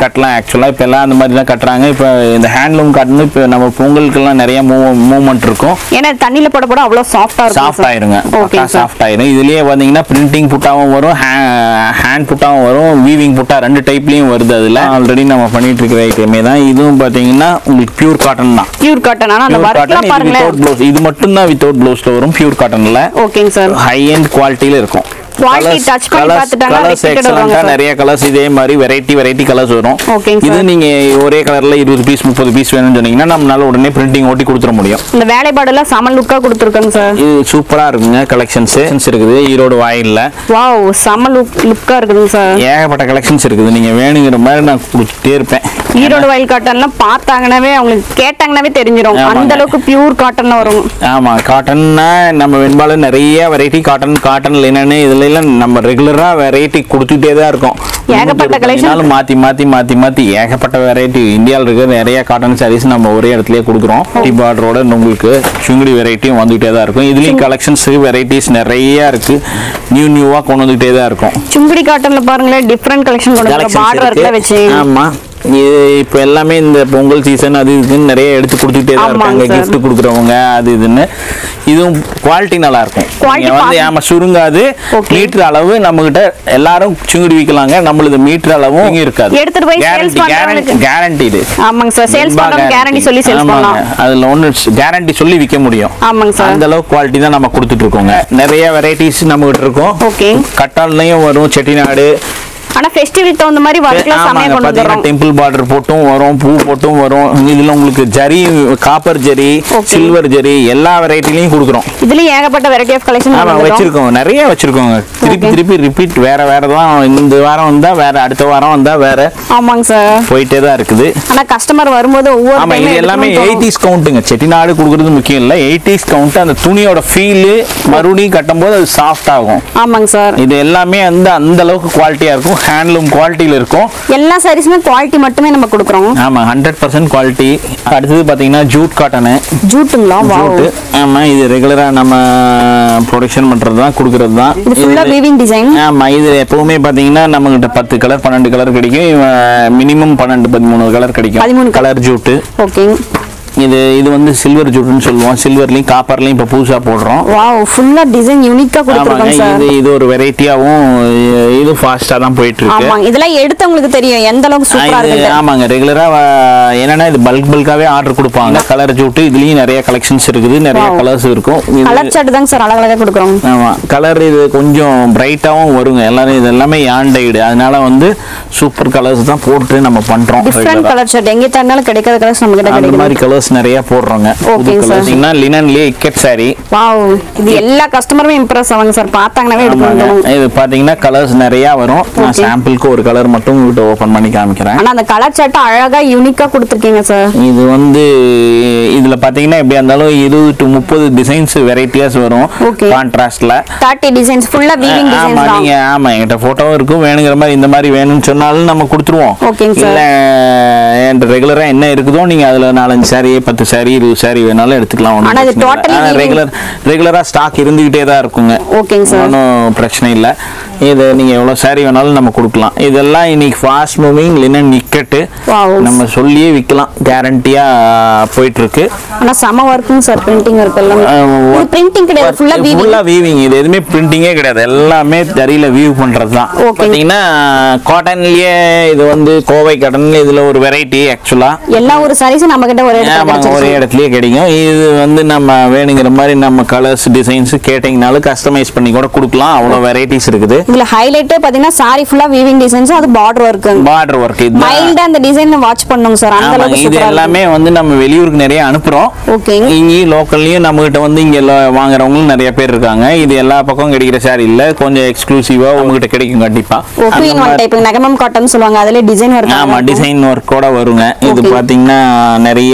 கட்டலாம் ஆக்சுவலாக இப்போ எல்லாம் அந்த மாதிரி தான் கட்டுறாங்க இப்போ இந்த ஹேண்ட்லூம் காட்டன் இப்போ நம்ம பொங்கலுக்கெல்லாம் நிறைய மூவ் மூவ்மெண்ட் இருக்கும் ஏன்னா தண்ணியில போட போட அவ்வளோ சாஃப்டா இருக்கும் சாஃப்ட் ஆயிருங்க ஓகே சார் சாஃப்ட் ஆயிரும் இதுலயே பாத்தீங்கன்னா பிரிண்டிங் புட்டாவும் வரும் ஹேண்ட் புட்டாவும் வரும் வீவிங் புட்டா ரெண்டு டைப்லயும் வருது அதுல ஆல்ரெடி நம்ம பண்ணிட்டு இருக்கிற ஐட்டமே தான் இதுவும் பாத்தீங்கன்னா உங்களுக்கு பியூர் காட்டன் தான் பியூர் காட்டன் ஆனா அந்த பியூர் ஒர்க்லாம் காட்டன் பாருங்களேன் வித்தவுட் ப்ளவுஸ் இது மட்டும் தான் வித்தவுட் ப்ளவுஸ்ல வரும் பியூர் காட்டன்ல ஓகேங்க சார் ஹை எண்ட் குவாலிட்டியில இருக்கும் Quality touch பண்ணி பார்த்துட்டாங்கன்னா கலர்ஸ் repeated வருவாங்க எக்ஸலண்டா sir. நிறைய கலர்ஸ் இதே மாதிரி வெரைட்டி வெரைட்டி கலர்ஸ் வரும் ஓகேங்க இது சார் நீங்க ஒரே கலர்ல இருபது பீஸ் முப்பது பீஸ் வேணும்னு சொன்னீங்கன்னா நம்மளால உடனே பிரிண்டிங் ஓட்டி கொடுத்துட முடியும் இந்த வேலைப்பாடெல்லாம் செம லுக்கா கொடுத்துருக்காங்க சார் இது சூப்பரா இருக்குங்க கலெக்ஷன்ஸ் இருக்குது ஈரோடு வாயில்ல வாவ் செம லுக் லுக்கா இருக்குதுங்க சார் ஏகப்பட்ட கலெக்ஷன்ஸ் இருக்குது நீங்க வேணுங்கிற மாதிரி நான் கொடுத்துட்டே இருப்பேன் ஈரோடு வயல் காட்டன்லாம் பார்த்தாங்கன்னாவே அவங்களுக்கு கேட்டாங்கன்னாவே தெரிஞ்சிடும் ஆமாங்க. அந்த அளவுக்கு பியூர் காட்டன்ல வரும் ஆமா காட்டன்னா நம்ம வெண்பால நிறைய வெரைட்டி காட்டன் காட்டன் லினன் இதுல எல்லாம் நம்ம ரெகுலரா வெரைட்டி கொடுத்துட்டே தான் இருக்கோம் ஏகப்பட்ட collection. நாளும் மாத்தி மாத்தி மாத்தி மாத்தி ஏகப்பட்ட வெரைட்டி இந்தியாவில் இருக்கிற நிறைய காட்டன் சாரீஸ் நம்ம ஒரே இடத்துலயே கொடுக்குறோம் டி பார்டரோட உங்களுக்கு சுங்குடி வெரைட்டியும் வந்துகிட்டே தான் இருக்கும் இதுலயும் கலெக்ஷன்ஸ் வெரைட்டிஸ் நிறைய இருக்கு நியூ நியூவா கொண்டு வந்துகிட்டே தான் இருக்கும் சுங்குடி காட்டன்ல பாருங்களேன் டிஃப்ரெண்ட் கலெக்ஷன் கொண்டு Collections பார்டர் ஒர்க்ல இருக்கு. வச்சு ஆமா இது இப்போ எல்லாமே இந்த பொங்கல் சீசன் அது இதுன்னு நிறைய எடுத்து கொடுத்துட்டே தான் ஆமாங்க இருக்காங்க sir. gift கொடுக்குறவங்க அது இதுன்னு இதுவும் குவாலிட்டி நல்லா இருக்கும் Quality நீங்க வந்து பார்க்க- ஆமா சுருங்காது Okay. மீட்டர் அளவு நம்ம கிட்ட எல்லாரும் சுங்குடி விற்கலாங்க நம்மளுது மீட்டர் அளவும் இங்க இருக்காது எடுத்துட்டு போய் sales பண்றவங்களுக்கு- கேரண்டி இது ஆமாங்க சார் சேல்ஸ் பண்றவங்க கேரண்டி சொல்லி சேல்ஸ் பண்ணலாம் அதுல ஒன்று கேரண்டி சொல்லி விற்க முடியும் ஆமாங்க சார் அந்த அளவுக்கு குவாலிட்டி தான் நம்ம கொடுத்துட்டு இருக்கோங்க நிறைய வெரைட்டிஸ் நம்ம கிட்ட இருக்கும் ஓகே கட்டால்லையும் வரும் செட்டிநாடு ஆனா ஃபெஸ்டிவல் தகுந்த மாதிரி ஒர்க்லாம் செமையா ஆமாங்க கொண்டு பாத்தீங்கன்னா வந்துடுறோம் டெம்பிள் பார்டர் போட்டும் வரும் பூ போட்டும் வரும் இதுல உங்களுக்கு zari copper zari Okay. Silver zari எல்லா வெரைட்டிலையும் கொடுக்குறோம் இதுலயும் ஏகப்பட்ட வெரைட்டி ஆஃப் கலெக்ஷன் ஆமா வச்சிருக்கோம் நிறைய வச்சிருக்கோங்க திருப்பி Okay. திருப்பி ரிப்பீட் வேற வேற தான் இந்த வாரம் வந்தா வேற அடுத்த வாரம் வந்தா வேற ஆமாங்க சார் போயிட்டே தான் இருக்குது ஆனா கஸ்டமர் வரும்போது ஒவ்வொரு ஆமா time இது எல்லாமே எடுக்கணும்னு தோணும். எயிட்டிஸ் கவுண்ட்டுங்க செட்டிநாடு கொடுக்குறது முக்கியம் இல்ல எயிட்டிஸ் கவுண்ட் அந்த துணியோட ஃபீல் மறுபடியும் கட்டும்போது அது சாஃப்ட் ஆகும் ஆமாங்க சார் இது எல்லாமே வந்து அந்த அளவுக்கு குவாலிட்டியா இருக்கும் ஹேண்ட்லூம் குவாலிட்டியில இருக்கும் எல்லா சாரீஸுமே குவாலிட்டி மட்டுமே நம்ம கொடுக்குறோம் ஆமா ஹண்ட்ரட் பர்சன்ட் குவாலிட்டி அடுத்தது பாத்தீங்கன்னா ஜூட் காட்டனு ஜூட்டுங்களா வாவ் ஜூட்டு ஆமா இது ரெகுலரா நம்ம ப்ரொடக்ஷன் பண்றது தான் கொடுக்கறது தான் இது ஃபுல்லா வீவிங் டிசைன் ஆமா இது எப்பவுமே பாத்தீங்கன்னா நம்ம கிட்ட பத்து கலர் பன்னெண்டு கலர் கிடைக்கும் மினிமம் பன்னெண்டு பதிமூணு கலர் கிடைக்கும் 13 கலர் ஜூட்டு ஓகே இது இது வந்து சில்வர் ஜூட்டுன்னு சொல்லுவோம் சில்வர்லயும் காப்பர்லயும் இப்ப புதுசா போடுறோம் வாவ் ஃபுல்லா டிசைன் யூனிக்கா ஆமாங்க கொடுத்துருக்கோம் சார் இது இது ஒரு வெரைட்டியாவும் இது ஃபாஸ்டா தான் போயிட்டு இருக்கு ஆமாங்க இதெல்லாம் எடுத்தவங்களுக்கு தெரியும் எந்த அளவுக்கு சூப்பரா இது இருக்குது ஆமாங்க ரெகுலரா என்னன்னா இது பல்க் பல்காவே ஆர்டர் கொடுப்பாங்க கலர் ஜூட்டு இதுலயும் நிறைய கலெக்ஷன்ஸ் இருக்குது நிறைய Wow. கலர்ஸ் இருக்கும் இது- கலர் சார்ட் தாங்க சார் அழகழகா கொடுக்குறோம் ஆமா கலர் இது கொஞ்சம் பிரைட்டாவும் வருங்க எல்லாரும் இது எல்லாமே யாண்டைடு அதனால வந்து சூப்பர் கலர்ஸ் தான் போட்டு நம்ம பண்றோம் டிஃப்ரெண்ட் regular ஆ. கலர் ஷர்ட் எங்க தேடினாலும் கிடைக்காத கலர்ஸ் நம்ம கிட்ட அந்த கிடைக்குது மாதிரி கலர்ஸ் நிறைய போடுறோங்க புது Okay, sir. கலர்ஸ் லினன்லயே இக்கெட் சாரி வாவ் இது எல்லா கஸ்டமருமே இம்ப்ரெஸ் ஆவாங்க சார் பார்த்தாங்கன்னாவே ஆமாங்க எடுக்கணும் இது பாத்தீங்கன்னா கலர்ஸ் நிறைய வரும் நான் Okay. சாம்பிளுக்கு ஒரு கலர் மட்டும் உங்ககிட்ட ஓபன் பண்ணி காமிக்கிறேன் ஆனா அந்த கலர் சார்ட் அழகா யூனிக்கா கொடுத்துருக்கீங்க சார் இது வந்து இதுல பாத்தீங்கன்னா எப்படியா இருந்தாலும் இருபது டு முப்பது டிசைன்ஸ் வெரைட்டியாஸ் வரும் Okay. கான்ட்ராஸ்ட்ல தேர்ட்டி டிசைன்ஸ் ஃபுல்லா வீவிங் ஆமா டிசைன்ஸ் தான் நீங்க ஆமா என்கிட்ட போட்டோவும் இருக்கும் வேணுங்கிற மாதிரி இந்த மாதிரி வேணும்னு சொன்னாலும் நம்ம கொடுத்துருவோம் ஓகேங்க சார். இல்ல என்கிட்ட ரெகுலரா என்ன இருக்குதோ நீங்க அதுல நாலஞ்சு சாரி பத்து சாரி இருபது சாரி வேணாலும் எடுத்துக்கலாம் ஒண்ணும் ஆனா இது பிரச்சனை இல்ல. totally ஆனா weaving. ரெகுலர் ரெகுலரா ஸ்டாக் இருந்துகிட்டே தான் இருக்குங்க ஓகேங்க சார் ஒன்றும் பிரச்சனை இல்லை இது நீங்க எவ்வளவு சாரி வேணாலும் நம்ம கொடுக்கலாம் இதெல்லாம் இன்னைக்கு ஃபாஸ்ட் மூவிங் லினன் நிக்கெட்டு Wow. நம்ம சொல்லியே விற்கலாம் கேரண்டியா போயிட்டு இருக்கு ஆனா செம ஒர்க்குங்க சார் பிரிண்டிங் ஒர்க் எல்லாம் இது பிரிண்டிங் கிடையாது ஃபுல்லா வீவிங் ஃபுல்லா வீவிங் இது எதுவுமே பிரிண்டிங்கே கிடையாது எல்லாமே தறியில வீவ் பண்றது தான் Okay. பாத்தீங்கன்னா காட்டன்லயே இது வந்து கோவை காட்டன் இதுல ஒரு வெரைட்டி ஆக்சுவலா எல்லா ஒரு சாரீஸும் நம்ம கிட்ட ஒரு இடத்துல ஆமாங்க ஒரே கிடைச்சிருச்சு இடத்துலயே கிடைக்கும் இது வந்து நம்ம வேணுங்கிற மாதிரி நம்ம கலர்ஸ் டிசைன்ஸ் கேட்டிங்கனாலும் கஸ்டமைஸ் பண்ணி கூட கொடுக்கலாம் அவ்வளோ வெரைட்டிஸ் இருக்குது இதுல ஹைலைட்டே பாத்தீங்கன்னா சாரி ஃபுல்லா வீவிங் டிசைன்ஸ் அது பார்டர் ஒர்க்குங்க பார்டர் ஒர்க் இது மைல்டா அந்த டிசைன் வாட்ச் பண்ணுங்க சார் அந்த ஆமாங்க அளவுக்கு இது சூப்பரா எல்லாமே வந்து நம்ம வெளியூருக்கு நிறைய அனுப்புறோம் ஓகேங்க இங்கேயும் லோக்கல்லையும் நம்ம கிட்ட வந்து இங்க எல்லாம் வாங்குறவங்களும் நிறைய பேர் இருக்காங்க இது எல்லா பக்கம் கிடைக்கிற சாரி இல்ல கொஞ்சம் எக்ஸ்க்ளூசிவா உங்ககிட்ட கிடைக்கும் கண்டிப்பா ஓ அந்த டூ இன் ஒன் மாதிரி- டைப் நகமம் காட்டன் சொல்லுவாங்க அதுல டிசைன் ஒர்க் ஆமா டிசைன் ஒர்க்கோட வருங்க இது Okay. பாத்தீங்கன்னா நிறைய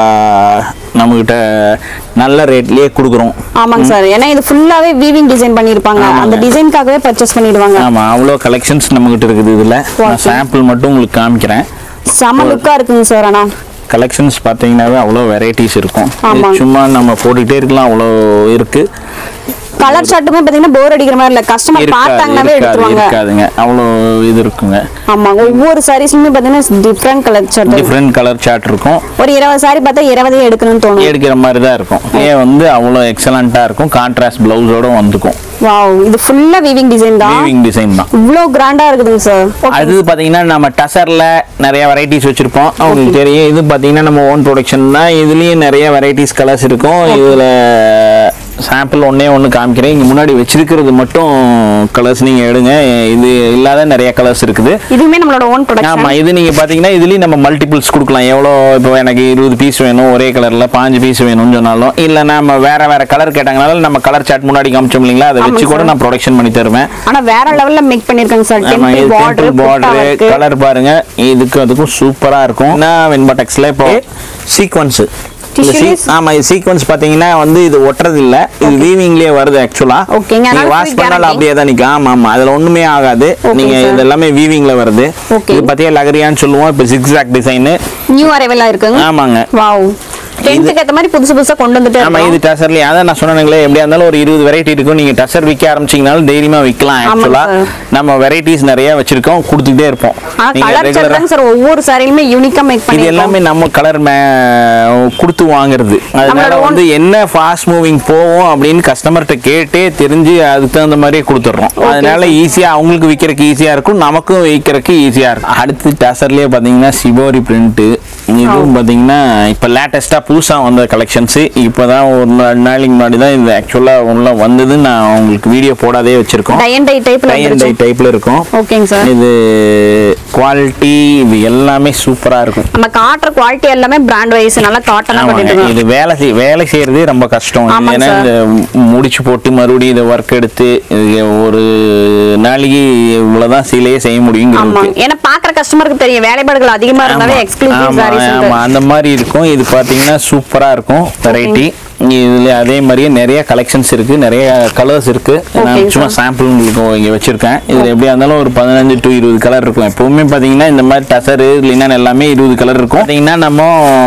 நம்ம கிட்ட நல்ல ரேட்லயே கொடுக்குறோம் ஆமாங்க சார் ஏன்னா இது ஃபுல்லாவே வீவிங் டிசைன் பண்ணிருப்பாங்க ஆமாங்க. அந்த டிசைன்காகவே பர்ச்சேஸ் பண்ணிடுவாங்க ஆமா அவ்வளோ கலெக்ஷன்ஸ் நம்ம கிட்ட இருக்குது இதுல நான் Okay. சாம்பிள் மட்டும் உங்களுக்கு காமிக்கிறேன் செம லுக்கா இருக்குங்க சார் ஆனா கலெக்ஷன்ஸ் பார்த்தீங்கன்னாவே அவ்வளோ வெரைட்டிஸ் இருக்கும் இது ஆமாங்க. சும்மா நம்ம போட்டுக்கிட்டே இருக்கலாம் அவ்வளோ இருக்கு கலர் ஷர்ட்டுமே பாத்தீங்கன்னா போர் அடிக்கிற மாதிரி இல்ல கஸ்டமர் இருக்காது பார்த்தாங்கனாவே இருக்காது எடுத்துருவாங்க இருக்காதுங்க அவ்வளோ இது இருக்குங்க ஆமா ஒவ்வொரு சாரீஸுமே பாத்தீங்கன்னா different colour shirt different colour chart இருக்கும் ஒரு இருபது சாரி பார்த்தா இருபதே எடுக்கணும்னு தோணும் எடுக்கிற மாதிரி தான் இருக்கும் ஏன் வந்து அவ்வளோ எக்ஸலண்ட்டாக இருக்கும் கான்ட்ராஸ்ட் பிளவுஸோட வந்துக்கும் வாவ் இது ஃபுல்லா வீவிங் டிசைன் தான் வீவிங் டிசைன் தான் இவ்ளோ கிராண்டா இருக்குதுங்க சார் அது பார்த்தீங்கன்னா நம்ம டசரில் நிறைய வெரைட்டிஸ் வச்சுருப்போம் உங்களுக்கு தெரியும் இது பார்த்தீங்கன்னா நம்ம ஓன் ப்ரொடக்ஷன் தான் இதுலேயும் நிறைய வெரைட்டிஸ் கலர்ஸ் இருக்கும் இதில் சாம்பிள் ஒன்றே ஒன்று காமிக்கிறேன் இங்கே முன்னாடி வச்சிருக்கிறது மட்டும் கலர்ஸ் நீங்கள் எடுங்க இது இல்லாத நிறைய கலர்ஸ் இருக்குது இதுவுமே நம்மளோட ஓன் ப்ரொடக்ஷன் ஆமாம் இது நீங்கள் பார்த்தீங்கன்னா இதுலேயும் நம்ம மல்டிபிள்ஸ் கொடுக்கலாம் எவ்வளோ இப்போ எனக்கு இருபது பீஸ் வேணும் ஒரே கலரில் பாஞ்சு பீஸ் வேணும்னு சொன்னாலும் இல்லை நம்ம வேற வேற கலர் கேட்டாங்கனாலும் நம்ம கலர் சார்ட் முன்னாடி காமிச்சோம் இல்லைங்களா அதை வச்சு கூட நான் ப்ரொடக்ஷன் பண்ணி தருவேன் ஆனா வேற லெவல்ல மேக் பண்ணிருக்காங்க சார் ஆமா இது temple temple border border colour பாருங்க இதுக்கு அதுக்கும் சூப்பரா இருக்கும் நான் வெண்பாடெக்ஸ்ல இப்போ சீக்வன்ஸ் Tissues? ஆமா இது சீக்வன்ஸ் பாத்தீங்கன்னா வந்து இது ஒட்டுறது இல்ல இது வீவிங்லயே வருது ஆக்சுவலா ஓகேங்க, நீங்க அதனால வாஷ் full பண்ணாலும் guarantee. அப்படியே தான் நிக்கும் ஆமா ஆமா அதுல ஒண்ணுமே ஆகாது Okay, நீங்க sir. இது எல்லாமே வீவிங்ல வருது Okay. இது பாத்தியா லகரியான்னு சொல்லுவோம் இப்போ ஜிக்ஸாக் டிசைன் நியூ அரைவலா இருக்குங்க ஆமாங்க வாவ் டென்த்துக்கு ஏத்த மாதிரி புதுசு புதுசா கொண்டு வந்துட்டே ஆமா இது இருக்கோம் டசர்லயே அதான் நான் சொன்னேங்களே எப்படியா இருந்தாலும் ஒரு இருபது வெரைட்டி இருக்கும் நீங்க டசர் விற்க ஆரம்பிச்சீங்கனாலும் தைரியமா விற்கலாம் ஆமாங்க ஆக்சுவலா sir. நம்ம வெரைட்டிஸ் நிறைய வச்சிருக்கோம் கொடுத்துக்கிட்டே இருப்போம் ஆனா நீங்க கலர் regular ஆ- ஷர்ட் சார் ஒவ்வொரு சாரிலுமே யூனிக்கா மேக் இது பண்ணிருக்கோம் எல்லாமே நம்ம கலர் கொடுத்து வாங்குறது அதனால நம்மளோட own- வந்து என்ன ஃபாஸ்ட் மூவிங் போவோம் அப்படின்னு கஸ்டமர்கிட்ட கேட்டே தெரிஞ்சு அதுக்கு தகுந்த மாதிரியே கொடுத்துட்றோம் அதனால ஈஸியா அவங்களுக்கு விற்கிறதுக்கு ஈஸியா இருக்கும் நமக்கும் விற்கிறதுக்கு ஈஸியா இருக்கும் அடுத்து டசர்லயே பாத்தீங்கன்னா சிபோரி பிரிண்ட் இதுவும் பாத்தீங்கன்னா இப்ப லேட்டஸ்டா புதுசா வந்த கலெக்ஷன்ஸ் இப்பதான் ஒரு ரெண்டு நாளைக்கு முன்னாடி தான் இது ஆக்சுவலா உள்ள வந்தது நான் உங்களுக்கு வீடியோ போடாதே வச்சிருக்கோம் டை அண்ட் டை டைப்ல டை அண்ட் டை வந்துருச்சு டைப்ல இருக்கும் ஓகேங்க சார் இது குவாலிட்டி இது எல்லாமே சூப்பரா இருக்கும் நம்ம காட்டுற குவாலிட்டி எல்லாமே பிராண்ட் வைஸ் நல்லா காட்டனா ஆமாங்க. பண்ணிட்டு இது வேலை செய் வேலை செய்யறதே ரொம்ப கஷ்டம் இது ஆமாங்க ஏன்னா சார். இந்த முடிச்சு போட்டு மறுபடியும் இதை ஒர்க் எடுத்து இது ஒரு நாளைக்கு இவ்வளவுதான் சீலையே செய்ய முடியும் ஆமா ஏன்னா பாக்குற கஸ்டமருக்கு தெரியும் வேலைப்பாடுகள் அதிகமா இருந்தாலே எக்ஸ்க்ளூசிவ் சாரீஸ் அந்த மாதிரி இருக்கும் இது பாத்தீங்கன்னா சூப்பரா இருக்கும் வெரைட்டி இதுல அதே மாதிரியே நிறைய கலெக்ஷன்ஸ் இருக்கு நிறைய கலர்ஸ் இருக்கு நான் Okay, சும்மா sir. சாம்பிள் உங்களுக்கு இங்க வச்சிருக்கேன் இதுல எப்படியா இருந்தாலும் ஒரு பதினஞ்சு டு இருபது கலர் இருக்கும் எப்பவுமே பாத்தீங்கன்னா இந்த மாதிரி டசரு லினன் எல்லாமே இருபது கலர் இருக்கும் பாத்தீங்கன்னா நம்ம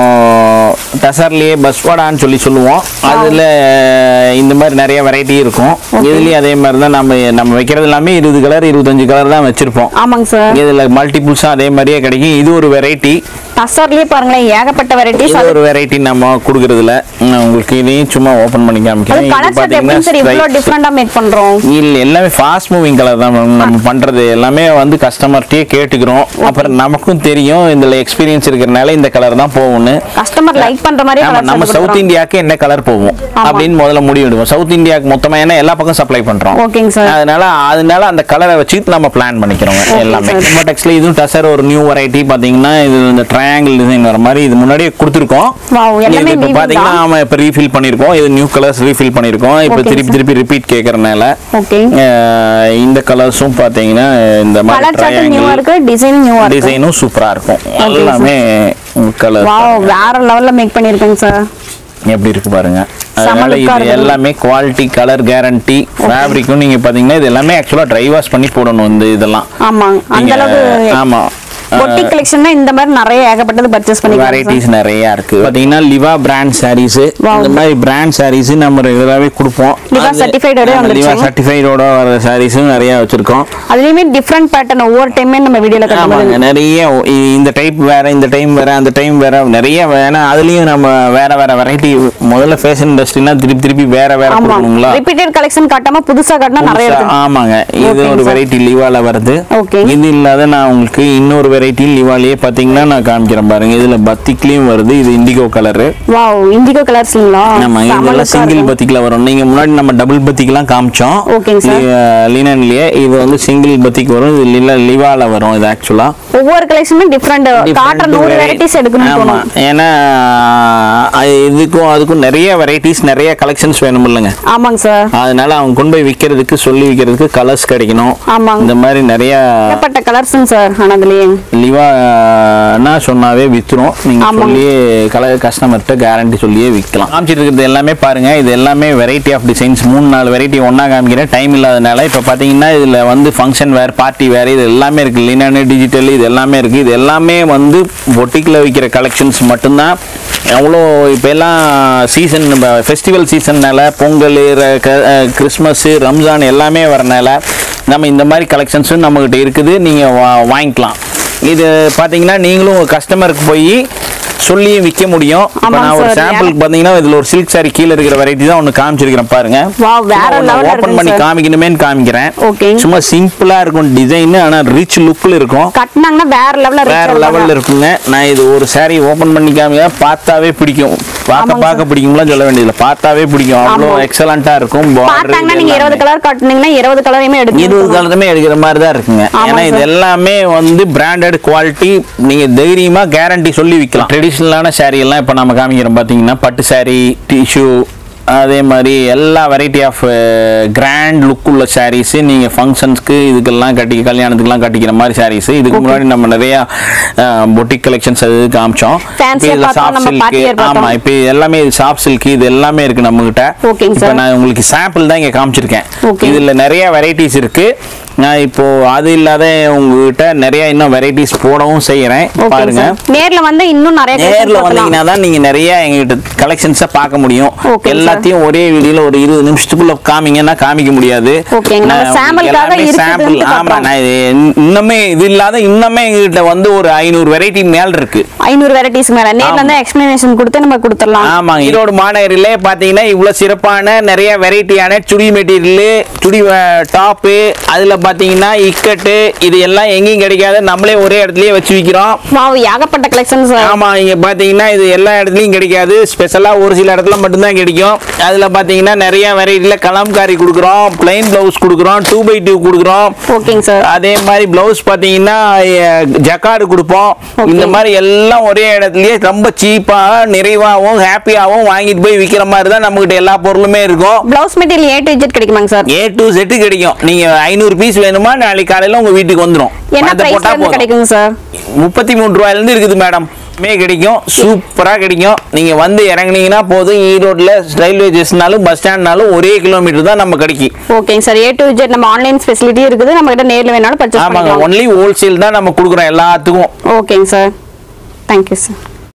டசர்லயே பஸ்வாடான்னு சொல்லி சொல்லுவோம் அதுல இந்த மாதிரி நிறைய வெரைட்டி இருக்கும் இதுலயும் அதே மாதிரி தான் நம்ம நம்ம வைக்கிறது எல்லாமே இருபது கலர் இருபத்தஞ்சு கலர் தான் வச்சிருப்போம் ஆமாங்க சார் இதுல மல்டிபிள்ஸும் அதே மாதிரியே கிடைக்கும் இது ஒரு வெரைட்டி டசர்லயே பாருங்களேன் ஏகப்பட்ட வெரைட்டிஸ் இது ஒரு வெரைட்டி நம்ம கொடுக்கறதுல நான் உங்களுக்கு இதையும் சும்மா ஓபன் பண்ணி அது காமிக்கிறேன் இது கலர் ஷர்ட் எப்படி சார் இவ்ளோ பாத்தீங்கன்னா டிஃபரெண்டா மேக் பண்றோம் இல்ல எல்லாமே ஃபாஸ்ட் மூவிங் கலர் தான் ma'am நம்ம பண்றது எல்லாமே வந்து கஸ்டமர்ட்டே கேட்டுக்கிறோம் அப்புறம் நமக்கும் தெரியும் இதுல எக்ஸ்பீரியன்ஸ் இருக்கிறனால இந்த கலர் தான் போகும்னு கஸ்டமர் லைக் பண்ற மாதிரி ஆமா, கலர் நம்ம ஷர்ட் சவுத் இந்தியாவுக்கு என்ன கலர் போகும் அப்படின்னு முதல்ல முடிவெடுவோம் சவுத் இந்தியாவுக்கு மொத்தமா ஏன்னா எல்லா பக்கம் சப்ளை பண்றோம் ஓகேங்க சார் அதனால அதனால அந்த கலரை வச்சு நம்ம பிளான் பண்ணிக்கிறோம் எல்லாமே sir. டெக்ஸ்ல இதுவும் டசர் ஒரு நியூ வெரைட்டி பாத்தீங்கன்னா இது இந்த ட்ரையாங்கிள் டிசைன் வர மாதிரி இது முன்னாடியே கொடுத்துருக்கோம் வாவ் எல்லாமே இது இப்ப weaving பாத்தீங்கன்னா தான். ஆமா இப்ப ரீஃபில் பண்ணிருக்கோம் இது நியூ கலர்ஸ் ரீஃபில் பண்ணிருக்கோம் இப்ப Okay, திருப்பி sir. திருப்பி ரிப்பீட் கேக்குறனால ஓகே அஹ், இந்த கலர்ஸும் பாத்தீங்கன்னா இந்த மாதிரி கலர் ஷர்ட் நியூவா ட்ரையாங்கிள் இருக்கு டிசைன் நியூவா இருக்கு டிசைனும் சூப்பரா இருக்கும் sir. எல்லாமே கலர் வாவ் வேற லெவல்ல மேக் பண்ணிருக்கேங்க சார் எப்படி இருக்கு பாருங்க செம அதனால look ஆ இது இருக்குது. எல்லாமே குவாலிட்டி கலர் கேரண்டி ஃபேப்ரிக்கும் நீங்க பாத்தீங்கன்னா இது எல்லாமே ஆக்சுவலா ட்ரை வாஷ் பண்ணி போடணும் இந்த இதெல்லாம் ஆமா அந்த நீங்க- அளவுக்கு ஆமா பொட்டி கலெக்ஷன்ல இந்த மாதிரி நிறைய ஏகப்பட்டது பர்ச்சேஸ் பண்ணிக்கலாம் வெரைட்டிஸ் நிறைய இருக்கு பாத்தீங்கன்னா லிவா பிராண்ட் சாரீஸ் Wow. இந்த மாதிரி பிராண்ட் சாரீஸ் நம்ம ரெகுலராகவே கொடுப்போம் Liva certified ஓட வந்துருச்சு. லிவா சர்டிஃபைடோட வர சாரீஸும் நிறைய வச்சிருக்கோம் அதுலயுமே டிஃப்ரெண்ட் பேட்டர்ன் ஒவ்வொரு டைமே நம்ம வீடியோல ஆமாங்க கட்டும்போது நிறைய ஒ- இ- இந்த டைப் வேற இந்த டைம் வேற அந்த டைம் வேற நிறைய வேணா அதுலயும் நம்ம வேற வேற வெரைட்டி முதல்ல ஃபேஷன் இண்டஸ்ட்ரினா திருப்பி திருப்பி வேற வேற ஆமா கொடுக்கணுங்களா ரிப்பீட்டட் கலெக்ஷன் காட்டாம புதுசா காட்டினா நிறைய புதுசா- இருக்கு ஆமாங்க இது Okay, ஒரு sir. வெரைட்டி லிவால வருது Okay. இது இல்லாத நான் உங்களுக்கு இன்னொரு வெரைட்டி லிவாலேயே பாத்தீங்கன்னா நான் காமிக்கிறேன் பாருங்க இதுல பத்திக்லயும் வருது இது இண்டிகோ கலரு வாவ் இண்டிகோ கலர்ஸ்ங்களா நம்ம இதெல்லாம் சிங்கிள் பத்திக்ல வரும் நீங்க முன்னாடி நம்ம டபுள் பத்திக்லாம் காமிச்சோம் ஓகேங்க சார் லினன்லயே இது வந்து சிங்கிள் பத்திக் வரும் இது லில லிவால வரும் இது ஆக்சுவலா ஒவ்வொரு கலெக்ஷனுமே டிஃப்ரெண்ட் காட்டுற நூறு வெரைட்டிஸ் எடுக்கணும்னு ஆமா தோணும் ஏன்னா அது இதுக்கும் அதுக்கும் நிறைய வெரைட்டிஸ் நிறைய கலெக்ஷன்ஸ் வேணும் இல்லைங்க ஆமாங்க சார் அதனால அவங்க கொண்டு போய் விற்கிறதுக்கு சொல்லி விற்கிறதுக்கு கலர்ஸ் கிடைக்கணும் ஆமாங்க இந்த மாதிரி நிறைய ஏகப்பட்ட கலர்ஸுங்க சார் ஆனா அதுலயே லிவானா சொன்னாவே வித்துரும் நீங்க ஆமாங்க. சொல்லியே கலர் கஸ்டமர்கிட்ட கேரண்டி சொல்லியே விற்கலாம் காமிச்சிட்டு இருக்கிறது எல்லாமே பாருங்க இது எல்லாமே வெரைட்டி ஆஃப் டிசைன்ஸ் மூணு நாலு வெரைட்டி ஒண்ணா காமிக்கிறேன் டைம் இல்லாதனால இப்போ பார்த்தீங்கன்னா இதுல வந்து ஃபங்க்ஷன் வேர் பார்ட்டி வேர் இது எல்லாமே இருக்கு லினன் டிஜிட்டல் இது இது எல்லாமே இருக்குது இது எல்லாமே வந்து பொட்டிக்கில் விற்கிற கலெக்ஷன்ஸ் மட்டும்தான் அவ்வளோ இப்போ எல்லாம் சீசன் ஃபெஸ்டிவல் சீசன்னால பொங்கல் ர- க- அஹ் கிறிஸ்மஸ்ஸு ரம்ஜான் எல்லாமே வரனால நம்ம இந்த மாதிரி கலெக்ஷன்ஸும் நம்மக்கிட்ட இருக்குது நீங்கள் வா வாங்கிக்கலாம் இது பார்த்தீங்கன்னா நீங்களும் கஸ்டமருக்கு போய் சொல்லியும் விற்க முடியும் இப்போ ஆமாங்க நான் ஒரு sir. சாம்பிளுக்கு பார்த்தீங்கன்னா இதில் ஒரு சில்க் saree கீழே இருக்கிற வெரைட்டி தான் ஒன்று காமிச்சிருக்கிறேன் பாருங்க Wow, வேற level ல ஓப்பன் இருக்குங்க பண்ணி sir. காமிக்கணுமேன்னு காமிக்கிறேன் Okay. சும்மா சிம்பிளா இருக்கும் டிசைன் ஆனா ரிச் லுக்ல இருக்கும் கட்டினாங்கன்னா வேற லெவல்ல வேற லெவல்ல இருக்குங்க நான் இது ஒரு saree ஓபன் பண்ணி காமிக்க பார்த்தாவே பிடிக்கும் பார்க்க ஆமாங்க பார்க்க பிடிக்கும்லாம் சொல்ல வேண்டியதில்லை பார்த்தாவே பிடிக்கும் அவ்வளோ ஆமா. எக்ஸலண்டா இருக்கும் border பார்த்தாங்கன்னா நீங்க இது இருபது எல்லாமே. கலர் காட்டுனீங்கன்னா இருபது கலரையுமே இருபது எடுத்து காலத்துமே எடுக்கிற மாதிரி தான் இருக்குங்க ஆமா ஏன்னா இது sir. எல்லாமே வந்து பிராண்டட் குவாலிட்டி நீங்க தைரியமா கேரண்டி சொல்லி விற்கலாம் ட்ரெடிஷ்னலான saree எல்லாம் இப்போ நம்ம காமிக்கிறோம் பார்த்தீங்கன்னா பட்டு saree டிஷ்யூ அதே மாதிரி எல்லா வெரைட்டி ஆஃப் கிராண்ட் லுக் உள்ள sarees நீங்க ஃபங்க்ஷன்ஸ்க்கு இதுக்கெல்லாம் கட்டி கல்யாணத்துக்குலாம் கட்டிக்கிற மாதிரி sarees இதுக்கு முன்னாடி நம்ம நிறைய பொட்டிக் கலெக்ஷன்ஸ் அது காமிச்சோம் Fancy இப்போ இதுல பார்த்தோம், soft நம்ம silk, party wear பார்த்தோம். ஆமா இப்போ இது எல்லாமே சாஃப்ட் சில்க் இது எல்லாமே இருக்கு நம்ம கிட்ட ஓகேங்க இப்போ sir. நான் உங்களுக்கு சாம்பிள் தான் இங்க காமிச்சிருக்கேன் Okay. இதுல நிறைய வெரைட்டிஸ் இருக்கு நான் இப்போ அது இல்லாத உங்ககிட்ட நிறைய இன்னும் வெரைட்டிஸ் போடவும் செய்யறேன் ஓகே பாருங்க சார் நேர்ல வந்து இன்னும் நிறைய நேர்ல collections பார்க்கலாம். வந்தீங்கன்னா தான் நீங்க நிறைய எங்ககிட்ட கலெக்ஷன்ஸை பார்க்க முடியும் Okay, sir. எல்லாத்தையும் ஒரே வீடியோல ஒரு இருபது நிமிஷத்துக்குள்ள காமிங்கன்னா காமிக்க முடியாது ஓகேங்க, நம்ம நான் sample க்காக எல்லாமே இருக்குதுன்னு sample. ஆமா பார்ப்போம். நான் இது இன்னுமே இது இல்லாத இன்னுமே எங்ககிட்ட வந்து ஒரு ஐநூறு வெரைட்டி மேல் இருக்கு ஐநூறு வெரைட்டிஸ் மேல நேர்ல வந்து எக்ஸ்பிளனேஷன் கொடுத்து நம்ம கொடுத்துடலாம் ஆமாங்க ஈரோடு மாநகரிலே பார்த்தீங்கன்னா இவ்வளோ சிறப்பான நிறைய வெரைட்டியான சுடி மெட்டீரியலு சுடி டாப்பு அதில் பார்த்தீங்கன்னா இக்கட்டு இது எல்லாம் எங்கேயும் கிடைக்காது நம்மளே ஒரே இடத்துலயே வச்சு விற்கிறோம் வாவ் ஏகப்பட்ட கலெக்ஷன்ஸ் ஆமா இங்க பாத்தீங்கன்னா இது எல்லா இடத்துலயும் கிடைக்காது ஸ்பெஷலா ஒரு சில இடத்துல மட்டும்தான் கிடைக்கும் அதுல பாத்தீங்கன்னா நிறைய வெரைட்டில கலம்காரி கொடுக்குறோம் பிளைன் பிளவுஸ் கொடுக்குறோம் டூ பை டூ கொடுக்குறோம் ஓகேங்க சார் அதே மாதிரி பிளவுஸ் பாத்தீங்கன்னா ஜக்கார்டு கொடுப்போம் Okay. இந்த மாதிரி எல்லாம் ஒரே இடத்துலயே ரொம்ப சீப்பா நிறைவாகவும் ஹாப்பியாகவும் வாங்கிட்டு போய் விற்கிற மாதிரி தான் நம்மகிட்ட எல்லா பொருளுமே இருக்கும் blouse material A to Z கிடைக்குமாங்க சார் ஏ டு செட்டு கிடைக்கும் நீங்க ஐநூறு பீஸ் வேணுமா நாளைக்கு காலையில உங்க வீட்டுக்கு வந்துடும் என்ன பிரைஸ்ல இருந்து கிடைக்குங்க சார் முப்பத்தி மூணு ரூபாயில இருந்து இருக்குது மேடம் மே கிடைக்கும் சூப்பரா கிடைக்கும் நீங்க வந்து இறங்குனீங்கன்னா போதும் ஈரோட்ல ரயில்வே ஸ்டேஷனாலும் பஸ் ஸ்டாண்ட்னாலும் ஒரே கிலோமீட்டர் தான் நம்ம கிடைக்கும் ஓகேங்க சார் ஏ டு இஜெட் நம்ம ஆன்லைன் ஃபெசிலிட்டி இருக்குது நம்ம கிட்ட நேர்ல வேணாலும் பர்ச்சேஸ் ஆமாங்க பண்ணிக்கலாம் ஒன்லி ஹோல்சேல் தான் நம்ம கொடுக்குறோம் எல்லாத்துக்கும் ஓகேங்க சார் தேங்க்யூ சார்